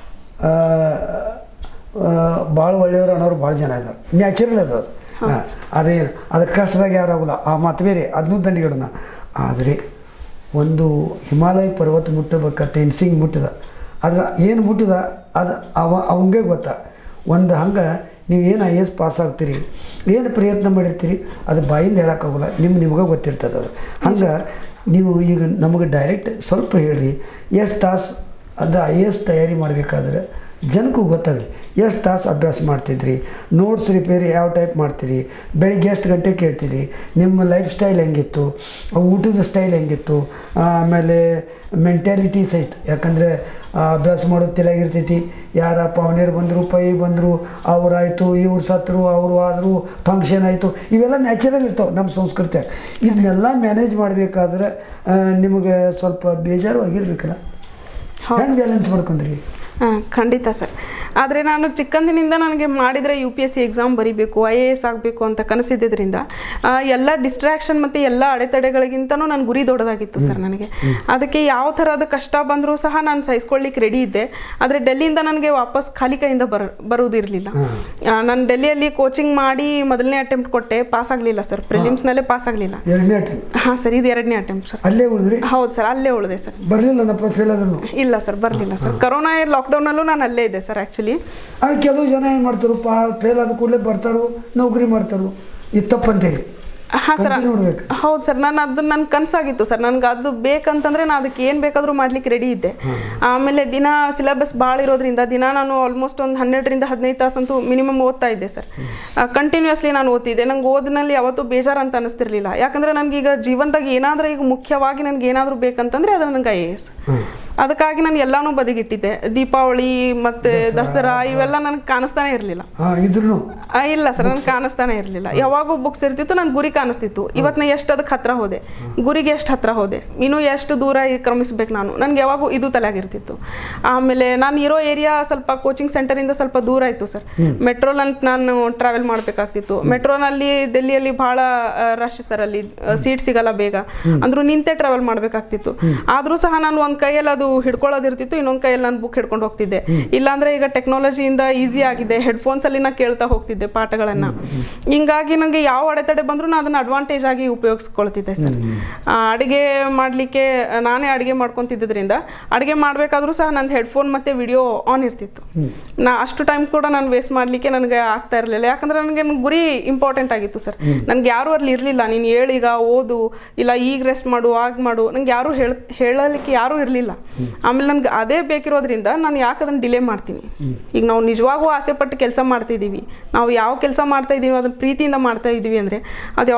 ಭಾಳ ಒಳ್ಳೆಯವರು ಅನ್ನೋರು ಭಾಳ ಜನ ಇದ್ದಾರೆ ನ್ಯಾಚುರಲ್ ಅದು ಅದು ಹಾಂ ಅದೇನು ಅದಕ್ಕೆ ಕಷ್ಟದಾಗ ಯಾರು ಆಗೋಲ್ಲ ಆ ಮಾತು ಬೇರೆ ಅದನ್ನೂ ದಂಡಿಗಿಡೋಣ ಆದರೆ ಒಂದು ಹಿಮಾಲಯ ಪರ್ವತ ಮುಟ್ಟಬೇಕ ಟೆನ್ಸಿಂಗ್ ಮುಟ್ಟಿದ ಅದ್ರ ಏನು ಮುಟ್ಟಿದ ಅದು ಅವ ಅವಂಗೆ ಗೊತ್ತಾ ಒಂದು ಹಂಗೆ ನೀವು ಏನು ಐ ಎಸ್ ಪಾಸ್ ಆಗ್ತೀರಿ ಏನು ಪ್ರಯತ್ನ ಮಾಡಿರ್ತೀರಿ ಅದು ಬಾಯಿಂದ ಹೇಳೋಕ್ಕಾಗಲ್ಲ ನಿಮ್ಮ ನಿಮಗೆ ಗೊತ್ತಿರ್ತದೆ ಅದು ಹಂಗೆ ನೀವು ಈಗ ನಮಗೆ ಡೈರೆಕ್ಟ್ ಸ್ವಲ್ಪ ಹೇಳ್ರಿ ಎಷ್ಟು ತಾಸು ಅದು ಐ ಎ ಎಸ್ ತಯಾರಿ ಮಾಡಬೇಕಾದ್ರೆ ಜನಕ್ಕೂ ಗೊತ್ತಾಗಲಿ ಎಷ್ಟು ತಾಸು ಅಭ್ಯಾಸ ಮಾಡ್ತಿದ್ರಿ ನೋಟ್ಸ್ ರಿಪೇರಿ ಯಾವ ಟೈಪ್ ಮಾಡ್ತೀರಿ ಬೆಳಿಗ್ಗೆ ಎಷ್ಟು ಗಂಟೆ ಕೇಳ್ತೀರಿ ನಿಮ್ಮ ಲೈಫ್ ಸ್ಟೈಲ್ ಹೆಂಗಿತ್ತು ಆ ಊಟದ ಸ್ಟೈಲ್ ಹೆಂಗಿತ್ತು ಆಮೇಲೆ ಮೆಂಟ್ಯಾಲಿಟಿ ಸಹಿತ ಯಾಕಂದರೆ ಅಭ್ಯಾಸ ಮಾಡೋದು ತಲೆಯಾಗಿರ್ತೈತಿ ಯಾರ ಪಾವಣಿಯರು ಬಂದರು ಪೈ ಬಂದರು ಅವ್ರಾಯಿತು ಇವ್ರು ಸತ್ರು ಅವರು ಆದರು ಫಂಕ್ಷನ್ ಆಯಿತು ಇವೆಲ್ಲ ನ್ಯಾಚುರಲ್ ಇರ್ತಾವೆ ನಮ್ಮ ಸಂಸ್ಕೃತಿ ಇದನ್ನೆಲ್ಲ ಮ್ಯಾನೇಜ್ ಮಾಡಬೇಕಾದ್ರೆ ನಿಮಗೆ ಸ್ವಲ್ಪ ಬೇಜಾರು ಆಗಿರ್ಬೇಕಲ್ಲ ಹೌದು. ಹೆಂಗೆ ಬ್ಯಾಲೆನ್ಸ್ ಮಾಡ್ಕೊಂಡ್ರಿ ಹಾಂ ಖಂಡಿತ ಸರ್ ಆದರೆ ನಾನು ಚಿಕ್ಕಂದಿನಿಂದ ನನಗೆ ಮಾಡಿದರೆ U P S C exam ಬರೀಬೇಕು ಐ ಎ ಎಸ್ ಆಗಬೇಕು ಅಂತ ಕನಸಿದ್ದರಿಂದ ಆ, ಎಲ್ಲ ಡಿಸ್ಟ್ರಾಕ್ಷನ್ ಮತ್ತು ಎಲ್ಲ ಅಡೆತಡೆಗಳಿಗಿಂತನೂ ನನ್ನ ಗುರಿ ದೊಡ್ಡದಾಗಿತ್ತು ಸರ್ ನನಗೆ ಅದಕ್ಕೆ ಯಾವ ಥರದ ಕಷ್ಟ ಬಂದರೂ ಸಹ ನಾನು ಸಹಿಸ್ಕೊಳ್ಳಿಕ್ಕೆ ರೆಡಿ ಇದ್ದೆ ಆದರೆ ಡೆಲ್ಲಿಯಿಂದ ನನಗೆ ವಾಪಸ್ ಖಾಲಿ ಕೈಯಿಂದ ಬರ ಬರುವುದಿರಲಿಲ್ಲ ನಾನು ಡೆಲ್ಲಿಯಲ್ಲಿ ಕೋಚಿಂಗ್ ಮಾಡಿ ಮೊದಲನೇ ಅಟೆಂಪ್ಟ್ ಕೊಟ್ಟೆ ಪಾಸ್ ಆಗಲಿಲ್ಲ ಸರ್ ಪ್ರಿಲಿಮ್ಸ್ನಲ್ಲೇ ಪಾಸ್ ಆಗಲಿಲ್ಲ ಎರಡನೇ ಟೈಮ್ ಹಾಂ ಸರ್ ಇದು ಎರಡನೇ ಅಟೆಂಪ್ಟ್ ಸರ್ ಅಲ್ಲೇ ಉಳಿದ್ರಿ ಹೌದು ಸರ್ ಅಲ್ಲೇ ಉಳಿದೆ ಸರ್ ಬರಲಿಲ್ಲ ನಪ್ಪ ಫೇಲ್ ಆದ್ರು ಇಲ್ಲ ಸರ್ ಬರಲಿಲ್ಲ ಸರ್ ಕರೋನಾ ಲಾಕ್ಡೌನಲ್ಲೂ ನಾನು ಅಲ್ಲೇ ಇದ್ದೆ ಸರ್ ಆ್ಯಕ್ಚುಲಿ ಆಗ ಕೆಲವು ಜನ ಏನು ಮಾಡ್ತಾರೋ ಪಾ ಫೇಲ್ ಆದ ಕೂಡಲೇ ಬರ್ತಾರೋ ನೌಕರಿ ಮಾಡ್ತಾರೋ ಇದು ತಪ್ಪಂತೇಳಿ ಹಾಂ ಸರ್ Continue ಮಾಡ್ಬೇಕು. ಹೌದು ಸರ್ ನಾನು ಅದು ನನ್ನ ಕನಸಾಗಿತ್ತು ಸರ್ ನನಗೆ ಅದು ಬೇಕಂತಂದರೆ ನಾನು ಅದಕ್ಕೆ ಏನು ಬೇಕಾದರೂ ಮಾಡ್ಲಿಕ್ಕೆ ರೆಡಿ ಇದ್ದೆ ಆಮೇಲೆ ದಿನ ಸಿಲೆಬಸ್ ಭಾಳ ಇರೋದ್ರಿಂದ ದಿನ ನಾನು ಆಲ್ಮೋಸ್ಟ್ ಒಂದು ಹನ್ನೆರಡರಿಂದ ಹದಿನೈದು ತಾಸಂತೂ ಮಿನಿಮಮ್ ಓದ್ತಾ ಇದ್ದೆ ಸರ್ ಕಂಟಿನ್ಯೂಸ್ಲಿ ನಾನು ಓದ್ತಿದ್ದೆ ನಂಗೆ ಓದಿನಲ್ಲಿ ಯಾವತ್ತೂ ಬೇಜಾರು ಅಂತ ಅನಿಸ್ತಿರ್ಲಿಲ್ಲ ಯಾಕಂದರೆ ನನಗೀಗ ಜೀವನದಾಗ ಏನಾದರೂ ಈಗ ಮುಖ್ಯವಾಗಿ ನನಗೆ ಏನಾದರೂ ಬೇಕಂತಂದರೆ ಅದು ನನಗೆ ಐ ಎ ಎಸ್ ಅದಕ್ಕಾಗಿ ನಾನು ಎಲ್ಲಾನು ಬದಿಗಿಟ್ಟಿದ್ದೆ ದೀಪಾವಳಿ ಮತ್ತು ದಸರಾ ಇವೆಲ್ಲ ನನಗೆ ಕಾಣಿಸ್ತಾನೆ ಇರಲಿಲ್ಲ ಹಾಂ ಇದ್ರು ಆ, ಇಲ್ಲ ಸರ್ ನನಗೆ ಕಾಣಿಸ್ತಾನೆ ಇರಲಿಲ್ಲ ಯಾವಾಗೂ ಬುಕ್ಸ್ ಇರ್ತಿತ್ತು ನನ್ನ ಗುರಿ ಕಾಣಿಸ್ತಿತ್ತು ಇವತ್ತು ನಾ ಎಷ್ಟು ಅದಕ್ಕೆ ಹತ್ರ ಹೋದೆ ಗುರಿಗೆ ಎಷ್ಟು ಹತ್ರ ಹೋದೆ ಇನ್ನೂ ಎಷ್ಟು ದೂರ ಈ ಕ್ರಮಿಸ್ಬೇಕು ನಾನು ನನಗೆ ಯಾವಾಗೂ ಇದು ತಲೆಯಾಗಿರ್ತಿತ್ತು ಆಮೇಲೆ ನಾನು ಇರೋ ಏರಿಯಾ ಸ್ವಲ್ಪ ಕೋಚಿಂಗ್ ಸೆಂಟರಿಂದ ಸ್ವಲ್ಪ ದೂರ ಇತ್ತು ಸರ್ ಮೆಟ್ರೋಲ್ ನಾನು ಟ್ರಾವೆಲ್ ಮಾಡಬೇಕಾಗ್ತಿತ್ತು ಮೆಟ್ರೋನಲ್ಲಿ ಡೆಲ್ಲಿಯಲ್ಲಿ ಭಾಳ ರಶ್ ಸರ್ ಅಲ್ಲಿ ಸೀಟ್ ಸಿಗಲ್ಲ ಬೇಗ ಅಂದ್ರೂ ನಿಂತೆ ಟ್ರಾವೆಲ್ ಮಾಡಬೇಕಾಗ್ತಿತ್ತು ಆದರೂ ಸಹ ನಾನು ಒಂದು ಕೈಯಲ್ಲಿ ಅದು ಹಿಡ್ಕೊಳ್ಳೋದಿರ್ತಿತ್ತು ಇನ್ನೊಂದು ಕೈಯಲ್ಲಿ ನಾನು ಬುಕ್ ಹಿಡ್ಕೊಂಡು ಹೋಗ್ತಿದ್ದೆ ಇಲ್ಲಾಂದ್ರೆ ಈಗ ಟೆಕ್ನಾಲಜಿಯಿಂದ ಈಸಿ ಆಗಿದೆ ಹೆಡ್ಫೋನ್ಸ್ ಅಲ್ಲಿ ನಾ ಕೇಳ್ತಾ ಹೋಗ್ತಿದ್ದೆ ಪಾಠಗಳನ್ನ ಹಿಂಗಾಗಿ ನನಗೆ ಯಾವ ಅಡೆತಡೆ ಬಂದರೂ ನಾನು ಅದನ್ನ ಅಡ್ವಾಂಟೇಜ್ ಆಗಿ ಉಪಯೋಗಿಸ್ಕೊಳ್ತಿದ್ದೆ ಸರ್ ಅಡುಗೆ ಮಾಡಲಿಕ್ಕೆ ನಾನೇ ಅಡುಗೆ ಮಾಡ್ಕೊತಿದ್ದರಿಂದ ಅಡುಗೆ ಮಾಡಬೇಕಾದ್ರೂ ಸಹ ನಂದು ಹೆಡ್ಫೋನ್ ಮತ್ತು ವಿಡಿಯೋ ಆನ್ ಇರ್ತಿತ್ತು ನಾ ಅಷ್ಟು ಟೈಮ್ ಕೂಡ ನಾನು ವೇಸ್ಟ್ ಮಾಡಲಿಕ್ಕೆ ನನಗೆ ಆಗ್ತಾ ಇರಲಿಲ್ಲ ಯಾಕಂದ್ರೆ ನನಗೆ ನನ್ ಗುರಿ ಇಂಪಾರ್ಟೆಂಟ್ ಆಗಿತ್ತು ಸರ್ ನನಗೆ ಯಾರೂ ಅಲ್ಲಿ ಇರಲಿಲ್ಲ ನೀನು ಹೇಳೀಗ ಓದು ಇಲ್ಲ ಈಗ ರೆಸ್ಟ್ ಮಾಡು ಆಗ ಮಾಡು ನಂಗೆ ಯಾರೂ ಹೇಳ ಹೇಳಲಿಕ್ಕೆ ಯಾರೂ ಇರಲಿಲ್ಲ ಆಮೇಲೆ ನನಗೆ ಅದೇ ಬೇಕಿರೋದ್ರಿಂದ ನಾನು ಯಾಕೆ ಅದನ್ನು ಡಿಲೇ ಮಾಡ್ತೀನಿ ಈಗ ನಾವು ನಿಜವಾಗೂ ಆಸೆ ಪಟ್ಟು ಕೆಲಸ ಮಾಡ್ತಾ ಇದ್ದೀವಿ ನಾವು ಯಾವ ಕೆಲಸ ಮಾಡ್ತಾ ಇದ್ದೀವಿ ಅದನ್ನ ಪ್ರೀತಿಯಿಂದ ಮಾಡ್ತಾ ಇದ್ದೀವಿ ಅಂದರೆ ಅದು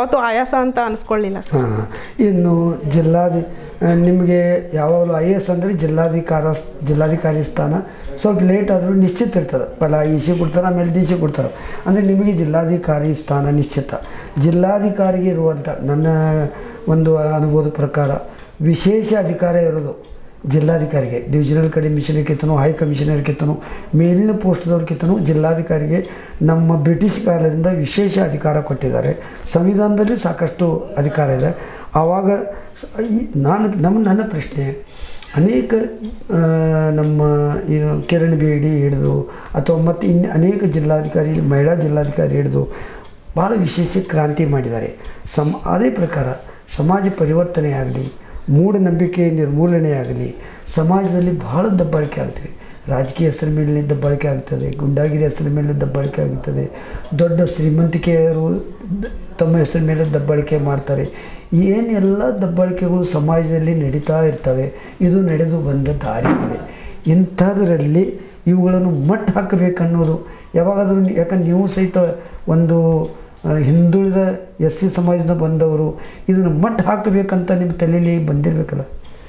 ಯಾವತ್ತೂ ಆಯಾಸ ಅಂತ ಅನಿಸ್ಕೊಳ್ಳಿಲ್ಲ ಸರ್ ಹಾಂ ಇನ್ನು ಜಿಲ್ಲಾಧಿ ಆ, ನಿಮಗೆ ಯಾವಾಗಲೂ ಐ ಎ ಎಸ್ ಅಂದರೆ ಜಿಲ್ಲಾಧಿಕಾರ ಜಿಲ್ಲಾಧಿಕಾರಿ ಸ್ಥಾನ ಸ್ವಲ್ಪ ಲೇಟ್ ಆದರೂ ನಿಶ್ಚಿತ ಇರ್ತದೆ ಪಲ ಇ ಸಿ ಕೊಡ್ತಾರೆ ಆಮೇಲೆ ಡಿ ಸಿ ಕೊಡ್ತಾರೆ ಅಂದರೆ ನಿಮಗೆ ಜಿಲ್ಲಾಧಿಕಾರಿ ಸ್ಥಾನ ನಿಶ್ಚಿತ ಜಿಲ್ಲಾಧಿಕಾರಿಗೆ ಇರುವಂಥ ನನ್ನ ಒಂದು ಅನುಭವದ ಪ್ರಕಾರ ವಿಶೇಷ ಅಧಿಕಾರ ಇರೋದು ಜಿಲ್ಲಾಧಿಕಾರಿಗೆ ಡಿವಿಷನಲ್ ಕಮಿಷನರ್ಕಿಂತನೂ ಹೈ ಕಮಿಷನರ್ಕಿಂತನೂ ಮೇಲಿನ ಪೋಸ್ಟ್ದವ್ರಿಗಿಂತನೂ ಜಿಲ್ಲಾಧಿಕಾರಿಗೆ ನಮ್ಮ ಬ್ರಿಟಿಷ್ ಕಾಲದಿಂದ ವಿಶೇಷ ಅಧಿಕಾರ ಕೊಟ್ಟಿದ್ದಾರೆ ಸಂವಿಧಾನದಲ್ಲಿ ಸಾಕಷ್ಟು ಅಧಿಕಾರ ಇದೆ ಆವಾಗ ಸ- ಈ ನಾನು ನಮ್ಮ ನನ್ನ ಪ್ರಶ್ನೆ ಅನೇಕ ಆ, ನಮ್ಮ ಇದು ಕಿರಣ್ ಬೇಡಿ ಹಿಡಿದು ಅಥವಾ ಮತ್ತು ಇನ್ನು ಅನೇಕ ಜಿಲ್ಲಾಧಿಕಾರಿ ಮಹಿಳಾ ಜಿಲ್ಲಾಧಿಕಾರಿ ಹಿಡಿದು ಭಾಳ ವಿಶೇಷ ಕ್ರಾಂತಿ ಮಾಡಿದ್ದಾರೆ ಸಮ ಅದೇ ಪ್ರಕಾರ ಸಮಾಜ ಪರಿವರ್ತನೆ ಆಗಲಿ ಮೂಢನಂಬಿಕೆ ನಿರ್ಮೂಲನೆ ಆಗಲಿ ಸಮಾಜದಲ್ಲಿ ಬಹಳ ದಬ್ಬಾಳಿಕೆ ಆಗ್ತವೆ ರಾಜಕೀಯ ಹೆಸರ ಮೇಲೆ ದಬ್ಬಾಳಿಕೆ ಆಗ್ತದೆ ಗುಂಡಾಗಿರಿ ಹೆಸರ ಮೇಲೆ ದಬ್ಬಾಳಿಕೆ ಆಗುತ್ತದೆ ದೊಡ್ಡ ಶ್ರೀಮಂತಿಕೆಯರು ದ- ತಮ್ಮ ಹೆಸರ ಮೇಲೆ ದಬ್ಬಾಳಿಕೆ ಮಾಡ್ತಾರೆ ಏನೆಲ್ಲ ದಬ್ಬಾಳಿಕೆಗಳು ಸಮಾಜದಲ್ಲಿ ನಡೀತಾ ಇರ್ತವೆ ಇದು ನಡೆದು ಬಂದ ದಾರಿಯಾಗಿದೆ ಇಂಥದ್ರಲ್ಲಿ ಇವುಗಳನ್ನು ಮಟ್ಟ ಹಾಕಬೇಕನ್ನೋದು ಯಾವಾಗಾದರೂ ಯಾಕಂದ್ರೆ ನೀವು ಸಹಿತ ಒಂದು ಆ, ಹಿಂದುಳಿದ ಎಸ್ ಸಿ ಸಮಾಜದ ಬಂದವರು ಇದನ್ನು ಮಟ್ಟ ಹಾಕಬೇಕಂತ ನಿಮ್ಮ ತಲೆಯಲ್ಲಿ ಬಂದಿರಬೇಕಲ್ಲ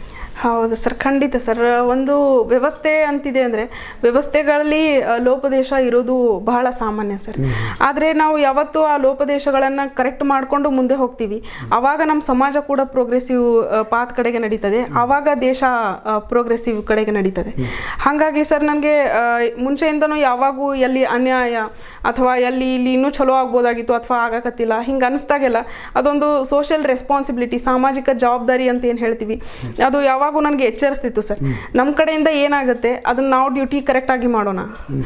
ಹೌದು ಸರ್ ಖಂಡಿತ ಸರ್ ಒಂದು ವ್ಯವಸ್ಥೆ ಅಂತಿದೆ ಅಂದರೆ ವ್ಯವಸ್ಥೆಗಳಲ್ಲಿ ಆ, ಲೋಪದೇಶ ಇರೋದು ಬಹಳ ಸಾಮಾನ್ಯ ಸರ್ ಆದರೆ ನಾವು ಯಾವತ್ತೂ ಆ ಲೋಪದೇಶಗಳನ್ನು ಕರೆಕ್ಟ್ ಮಾಡಿಕೊಂಡು ಮುಂದೆ ಹೋಗ್ತೀವಿ ಆವಾಗ ನಮ್ಮ ಸಮಾಜ ಕೂಡ ಪ್ರೋಗ್ರೆಸಿವ್ ಪಾತ್ ಕಡೆಗೆ ನಡೀತದೆ ಆವಾಗ ದೇಶ ಪ್ರೋಗ್ರೆಸಿವ್ ಕಡೆಗೆ ನಡೀತದೆ ಹಾಗಾಗಿ ಸರ್ ನನಗೆ ಮುಂಚೆಯಿಂದನೂ ಯಾವಾಗೂ ಎಲ್ಲಿ ಅನ್ಯಾಯ ಅಥವಾ ಎಲ್ಲಿ ಇಲ್ಲಿ ಇನ್ನೂ ಚಲೋ ಆಗ್ಬೋದಾಗಿತ್ತು ಅಥವಾ ಆಗಕತ್ತಿಲ್ಲ ಹಿಂಗೆ ಅನಿಸ್ದಾಗೆಲ್ಲ ಅದೊಂದು ಸೋಷಿಯಲ್ ರೆಸ್ಪಾನ್ಸಿಬಿಲಿಟಿ ಸಾಮಾಜಿಕ ಜವಾಬ್ದಾರಿ ಅಂತ ಏನು ಹೇಳ್ತೀವಿ ಅದು ಯಾವಾಗೂ ನನಗೆ ಎಚ್ಚರಿಸ್ತಿತ್ತು ಸರ್ ನಮ್ಮ ಕಡೆಯಿಂದ ಏನಾಗುತ್ತೆ ಅದನ್ನ ನಾವು ಡ್ಯೂಟಿ ಕರೆಕ್ಟಾಗಿ ಮಾಡೋಣ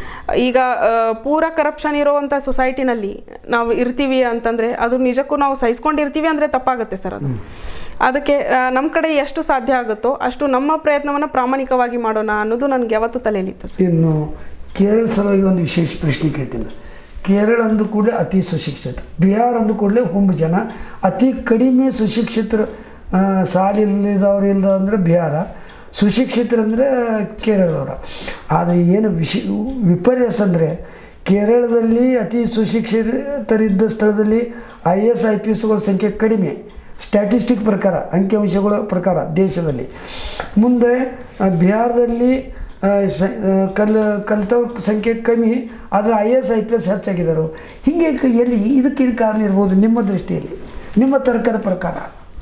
ಈಗ ಆ, ಪೂರ ಕರಪ್ಷನ್ ಇರೋವಂಥ ಸೊಸೈಟಿನಲ್ಲಿ ನಾವು ಇರ್ತೀವಿ ಅಂತಂದರೆ ಅದು ನಿಜಕ್ಕೂ ನಾವು ಸಹಿಸ್ಕೊಂಡಿರ್ತೀವಿ ಅಂದರೆ ತಪ್ಪಾಗುತ್ತೆ ಸರ್ ಅದು ಅದಕ್ಕೆ ನಮ್ಮ ಕಡೆ ಎಷ್ಟು ಸಾಧ್ಯ ಆಗುತ್ತೋ ಅಷ್ಟು ನಮ್ಮ ಪ್ರಯತ್ನವನ್ನು ಪ್ರಾಮಾಣಿಕವಾಗಿ ಮಾಡೋಣ ಅನ್ನೋದು ನನಗೆ ಯಾವತ್ತೂ ತಲೆಯಲ್ಲಿತ್ತು ಸರ್ ಇನ್ನು ಕೇರಳ ಸಲುವಾಗಿ ಒಂದು ವಿಶೇಷ ಪ್ರಶ್ನೆ ಕೇಳ್ತೀನಿ ಕೇರಳ ಅಂದ ಕೂಡಲೇ ಅತಿ ಸುಶಿಕ್ಷಿತ ಬಿಹಾರ್ ಅಂದ ಕೂಡಲೇ ಹುಂಬ ಜನ ಅತಿ ಕಡಿಮೆ ಸುಶಿಕ್ಷಿತರು ಆ, ಸಾಲಿಲ್ಲದವ್ರು ಇಲ್ದ ಅಂದರೆ ಬಿಹಾರ ಸುಶಿಕ್ಷಿತರಂದರೆ ಕೇರಳದವ್ರು ಆದರೆ ಏನು ವಿಶ್ ವಿಪರ್ಯಾಸ ಅಂದರೆ ಕೇರಳದಲ್ಲಿ ಅತಿ ಸುಶಿಕ್ಷಿತರಿದ್ದ ಸ್ಥಳದಲ್ಲಿ ಐ ಎಸ್ ಐ ಪಿ ಎಸ್ಗಳ ಸಂಖ್ಯೆ ಕಡಿಮೆ ಸ್ಟ್ಯಾಟಿಸ್ಟಿಕ್ ಪ್ರಕಾರ ಅಂಕಿಅಂಶಗಳ ಪ್ರಕಾರ ದೇಶದಲ್ಲಿ ಮುಂದೆ ಆ, ಬಿಹಾರದಲ್ಲಿ ಆ, ಸ ಆ, ಕಲ್ ಕಲಿತವ್ರ ಸಂಖ್ಯೆ ಕಮ್ಮಿ ಆದರೆ I S I P S ಹೆಚ್ಚಾಗಿದ್ದಾರೆ ಹೀಗೆ ಕ- ಎಲ್ಲಿ ಇದಕ್ಕೆ ಕಾರಣ ಇರ್ಬೋದು ನಿಮ್ಮ ದೃಷ್ಟಿಯಲ್ಲಿ ನಿಮ್ಮ ತರ್ಕದ ಪ್ರಕಾರ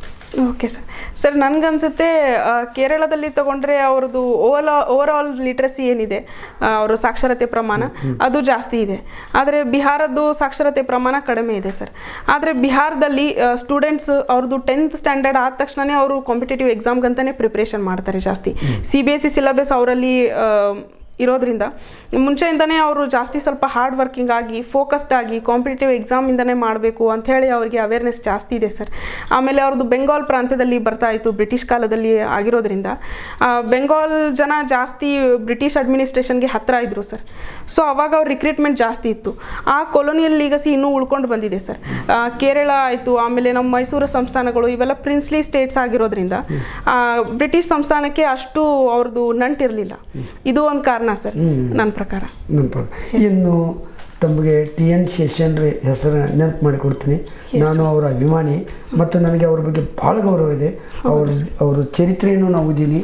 ಓಕೆ ಸರ್ ಸರ್ ನನಗನ್ಸುತ್ತೆ ಆ, ಕೇರಳದಲ್ಲಿ ತಗೊಂಡ್ರೆ ಅವ್ರದ್ದು ಓವರ್ ಓವರ್ ಆಲ್ ಲಿಟ್ರಸಿ ಏನಿದೆ ಆ, ಅವರ ಸಾಕ್ಷರತೆ ಪ್ರಮಾಣ ಅದು ಜಾಸ್ತಿ ಇದೆ ಆದರೆ ಬಿಹಾರದ್ದು ಸಾಕ್ಷರತೆ ಪ್ರಮಾಣ ಕಡಿಮೆ ಇದೆ ಸರ್ ಆದರೆ ಬಿಹಾರದಲ್ಲಿ ಸ್ಟೂಡೆಂಟ್ಸ್ ಅವ್ರದ್ದು ಟೆಂತ್ ಸ್ಟ್ಯಾಂಡರ್ಡ್ ಆದ ತಕ್ಷಣವೇ ಅವರು ಕಾಂಪಿಟೇಟಿವ್ ಎಕ್ಸಾಮ್ಗಂತಲೇ ಪ್ರಿಪ್ರೇಷನ್ ಮಾಡ್ತಾರೆ ಜಾಸ್ತಿ C B S C syllabus ಅವರಲ್ಲಿ ಇರೋದ್ರಿಂದ ಮುಂಚೆಯಿಂದನೇ ಅವರು ಜಾಸ್ತಿ ಸ್ವಲ್ಪ ಹಾರ್ಡ್ ವರ್ಕಿಂಗ್ ಆಗಿ ಫೋಕಸ್ಡ್ ಆಗಿ ಕಾಂಪಿಟೇಟಿವ್ ಎಕ್ಸಾಮಿಂದನೇ ಮಾಡಬೇಕು ಅಂಥೇಳಿ ಅವರಿಗೆ ಅವೇರ್ನೆಸ್ ಜಾಸ್ತಿ ಇದೆ ಸರ್ ಆಮೇಲೆ ಅವ್ರದ್ದು ಬೆಂಗಾಲ್ ಪ್ರಾಂತ್ಯದಲ್ಲಿ ಬರ್ತಾ ಇತ್ತು ಬ್ರಿಟಿಷ್ ಕಾಲದಲ್ಲಿ ಆಗಿರೋದ್ರಿಂದ ಆ, ಬೆಂಗಾಲ್ ಜನ ಜಾಸ್ತಿ ಬ್ರಿಟಿಷ್ ಅಡ್ಮಿನಿಸ್ಟ್ರೇಷನ್ಗೆ ಹತ್ತಿರ ಇದ್ರು ಸರ್ ಸೊ ಅವಾಗ ಅವ್ರ ರಿಕ್ರೂಟ್ಮೆಂಟ್ ಜಾಸ್ತಿ ಇತ್ತು ಆ ಕೊಲೋನಿಯಲ್ ಲೀಗಸಿ ಇನ್ನೂ ಉಳ್ಕೊಂಡು ಬಂದಿದೆ ಸರ್ ಆ, ಕೇರಳ ಆಯಿತು ಆಮೇಲೆ ನಮ್ಮ ಮೈಸೂರು ಸಂಸ್ಥಾನಗಳು ಇವೆಲ್ಲ ಪ್ರಿನ್ಸ್ಲಿ ಸ್ಟೇಟ್ಸ್ ಆಗಿರೋದ್ರಿಂದ ಆ, ಬ್ರಿಟಿಷ್ ಸಂಸ್ಥಾನಕ್ಕೆ ಅಷ್ಟು ಅವ್ರದ್ದು ನಂಟಿರಲಿಲ್ಲ ಇದು ಒಂದು ಕಾರಣ ಸರ್ ನನ್ನ ಪ್ರಕಾರ ನಮ್ಮ ಪ್ರಕಾರ ಇನ್ನು ತಮಗೆ ಟಿ ಎನ್ ಶೇಷನ್ರಿ ಹೆಸರು ನೆನಪು ಮಾಡಿಕೊಡ್ತೀನಿ ನಾನು ಅವರ ಅಭಿಮಾನಿ ಮತ್ತು ನನಗೆ ಅವ್ರ ಬಗ್ಗೆ ಭಾಳ ಗೌರವ ಇದೆ ಅವ್ರ ಅವ್ರ ಚರಿತ್ರೆಯನ್ನು ನಾವು ಓದೀನಿ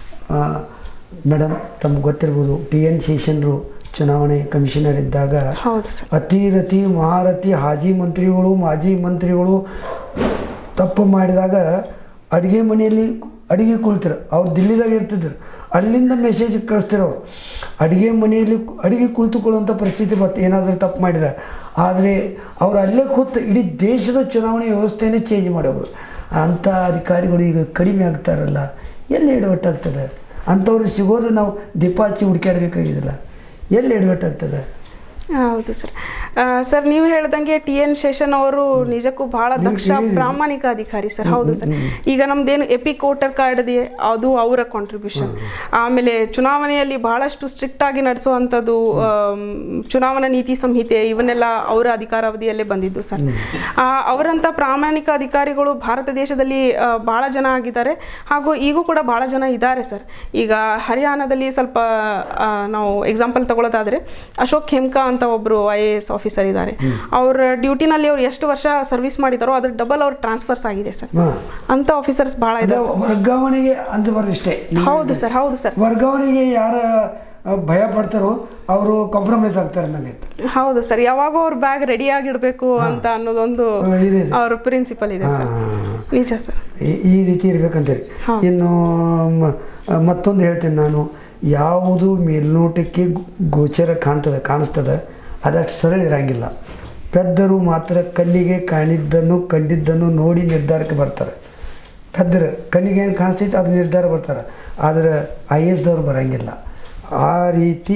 ಮೇಡಮ್ ತಮ್ಗೆ ಗೊತ್ತಿರ್ಬೋದು ಟಿ ಎನ್ ಶೇಷನ್ರು ಚುನಾವಣೆ ಕಮಿಷನರ್ ಇದ್ದಾಗ ಹೌದು ಸರ್ ಅತಿರಥಿ ಮಹಾರಥಿ ಹಾಜಿ ಮಂತ್ರಿಗಳು ಮಾಜಿ ಮಂತ್ರಿಗಳು ತಪ್ಪು ಮಾಡಿದಾಗ ಅಡುಗೆ ಮನೆಯಲ್ಲಿ ಅಡುಗೆ ಕುಳಿತರು ಅವ್ರು ದಿಲ್ಲಿದಾಗ ಇರ್ತಿದ್ರು ಅಲ್ಲಿಂದ ಮೆಸೇಜ್ ಕಳಿಸ್ತಿರೋರು ಅಡುಗೆ ಮನೆಯಲ್ಲಿ ಕು- ಅಡುಗೆ ಕುಳಿತುಕೊಳ್ಳುವಂಥ ಪರಿಸ್ಥಿತಿ ಬತ್ತು ಏನಾದರೂ ತಪ್ಪು ಮಾಡಿದ್ರೆ ಆದರೆ ಅವ್ರು ಅಲ್ಲೇ ಕೂತು ಇಡೀ ದೇಶದ ಚುನಾವಣೆ ವ್ಯವಸ್ಥೆನೇ ಚೇಂಜ್ ಮಾಡೋದು ಅಂಥ ಅಧಿಕಾರಿಗಳು ಈಗ ಕಡಿಮೆ ಆಗ್ತಾರಲ್ಲ ಎಲ್ಲಿ ಎಡವಟ್ಟಾಗ್ತದೆ ಅಂಥವ್ರು ಸಿಗೋದು ನಾವು ದೀಪ ಹಚ್ಚಿ ಹುಡುಕಾಡಬೇಕಾಗಿದ್ದಿಲ್ಲ ಎಲ್ಲಿ ಎಡವಟ್ಟಾಗ್ತದೆ ಹೌದು ಸರ್ ಸರ್ ನೀವು ಹೇಳ್ದಂಗೆ ಟಿ ಎನ್ ಶೇಷನ್ ಅವರು ನಿಜಕ್ಕೂ ಬಹಳ ದಕ್ಷ ಪ್ರಾಮಾಣಿಕ ಅಧಿಕಾರಿ ಸರ್ ಹೌದು ಸರ್ ಈಗ ನಮ್ದೇನು ಎಪಿಕ್ ವೋಟರ್ ಕಾರ್ಡ್ ಇದೆ ಅದು ಅವರ ಕಾಂಟ್ರಿಬ್ಯೂಷನ್ ಆಮೇಲೆ ಚುನಾವಣೆಯಲ್ಲಿ ಬಹಳಷ್ಟು ಸ್ಟ್ರಿಕ್ಟ್ ಆಗಿ ನಡೆಸುವಂಥದ್ದು ಆಮ್, ಚುನಾವಣಾ ನೀತಿ ಸಂಹಿತೆ ಇವನ್ನೆಲ್ಲ ಅವರ ಅಧಿಕಾರಾವಧಿಯಲ್ಲೇ ಬಂದಿದ್ದು ಸರ್ ಆ, ಅವರಂಥ ಪ್ರಾಮಾಣಿಕ ಅಧಿಕಾರಿಗಳು ಭಾರತ ದೇಶದಲ್ಲಿ ಆ, ಬಹಳ ಜನ ಆಗಿದ್ದಾರೆ ಹಾಗೂ ಈಗೂ ಕೂಡ ಬಹಳ ಜನ ಇದ್ದಾರೆ ಸರ್ ಈಗ ಹರಿಯಾಣದಲ್ಲಿ ಸ್ವಲ್ಪ ಆ, ನಾವು ಎಕ್ಸಾಂಪಲ್ ತಗೊಳ್ಳೋದಾದರೆ ಅಶೋಕ್ ಖೇಮ್ಕಾ ಅಂತ ಒಬ್ಬರು ಐ ಎ ಎಸ್ ಆಫೀಸರ್ ಇದ್ದಾರೆ ಅವ್ರ ಡ್ಯೂಟಿನಲ್ಲಿ ಅವ್ರು ಎಷ್ಟು ವರ್ಷ ಸರ್ವಿಸ್ ಮಾಡಿದಾರೋ ಅದ್ರ ಡಬಲ್ ಅವ್ರ ಟ್ರಾನ್ಸ್ಫರ್ಸ್ ಆಗಿದೆ ಸರ್ ಹಾ. ಅಂತ ಆಫೀಸರ್ಸ್ ಭಾಳ ಅದೇ ಇದೆ ವರ್ಗಾವಣೆಗೆ ಅಂಜಬಾರ್ದು ಇಷ್ಟೇ ಹೌದು ಸರ್ ಹೌದು ಸರ್ ವರ್ಗಾವಣೆಗೆ ಯಾರ ಆ, ಭಯ ಪಡ್ತಾರೋ ಅವರು ಕಾಂಪ್ರಮೈಸ್ ಆಗ್ತಾರೆ ನನಗೆ ಹೌದು ಸರ್ ಯಾವಾಗೂ ಅವ್ರ ಬ್ಯಾಗ್ ರೆಡಿ ಆಗಿಡಬೇಕು ಅಂತ ಅನ್ನೋದೊಂದು ಆ, ಇದೆ ಇದೆ. ಅವ್ರ ಪ್ರಿನ್ಸಿಪಲ್ ಇದೆ ಸರ್ ನಿಜ ಸರ್ ಈ- ಈ ರೀತಿ ಇರ್ಬೇಕಂತೇಳಿ ಹೌದು. ಇನ್ನು ಮ- ಮತ್ತೊಂದು ಹೇಳ್ತೇನೆ ನಾನು ಯಾವುದು ಮೇಲ್ನೋಟಕ್ಕೆ ಗೋ- ಗೋಚರ ಕಾಣ್ತದೆ ಕಾಣಿಸ್ತದೆ ಅದಷ್ಟು ಸರಳ ಇರಂಗಿಲ್ಲ ಪೆದ್ದರು ಮಾತ್ರ ಕಣ್ಣಿಗೆ ಕಾಣಿದ್ದನ್ನು ಕಂಡಿದ್ದನ್ನು ನೋಡಿ ನಿರ್ಧಾರಕ್ಕೆ ಬರ್ತಾರೆ ಪೆದ್ದರು ಕಣ್ಣಿಗೆ ಏನು ಕಾಣಿಸ್ತೈತೆ ಅದು ನಿರ್ಧಾರ ಬರ್ತಾರೆ ಆದರೆ ಐ ಎಸ್ ದವ್ರು ಬರೋಂಗಿಲ್ಲ ಆ ರೀತಿ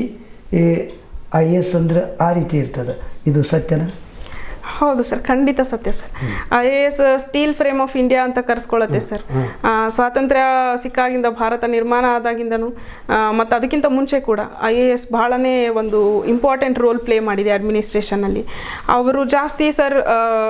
ಐ ಎಸ್ ಅಂದ್ರೆ ಆ ರೀತಿ ಇರ್ತದೆ ಇದು ಸತ್ಯನ ಹೌದು ಸರ್ ಖಂಡಿತ ಸತ್ಯ sir I A S steel frame of India ಅಂತ ಕರೆಸ್ಕೊಳ್ಳುತ್ತೆ ಸರ್ ಆ, ಸ್ವಾತಂತ್ರ್ಯ ಸಿಕ್ಕಾಗಿಂದ ಭಾರತ ನಿರ್ಮಾಣ ಆದಾಗಿಂದನೂ ಮತ್ತು ಅದಕ್ಕಿಂತ ಮುಂಚೆ ಕೂಡ ಐ ಎ ಎಸ್ ಬಹಳನೇ ಒಂದು ಇಂಪಾರ್ಟೆಂಟ್ ರೋಲ್ ಪ್ಲೇ ಮಾಡಿದೆ ಅಡ್ಮಿನಿಸ್ಟ್ರೇಷನಲ್ಲಿ ಅವರು ಜಾಸ್ತಿ ಸರ್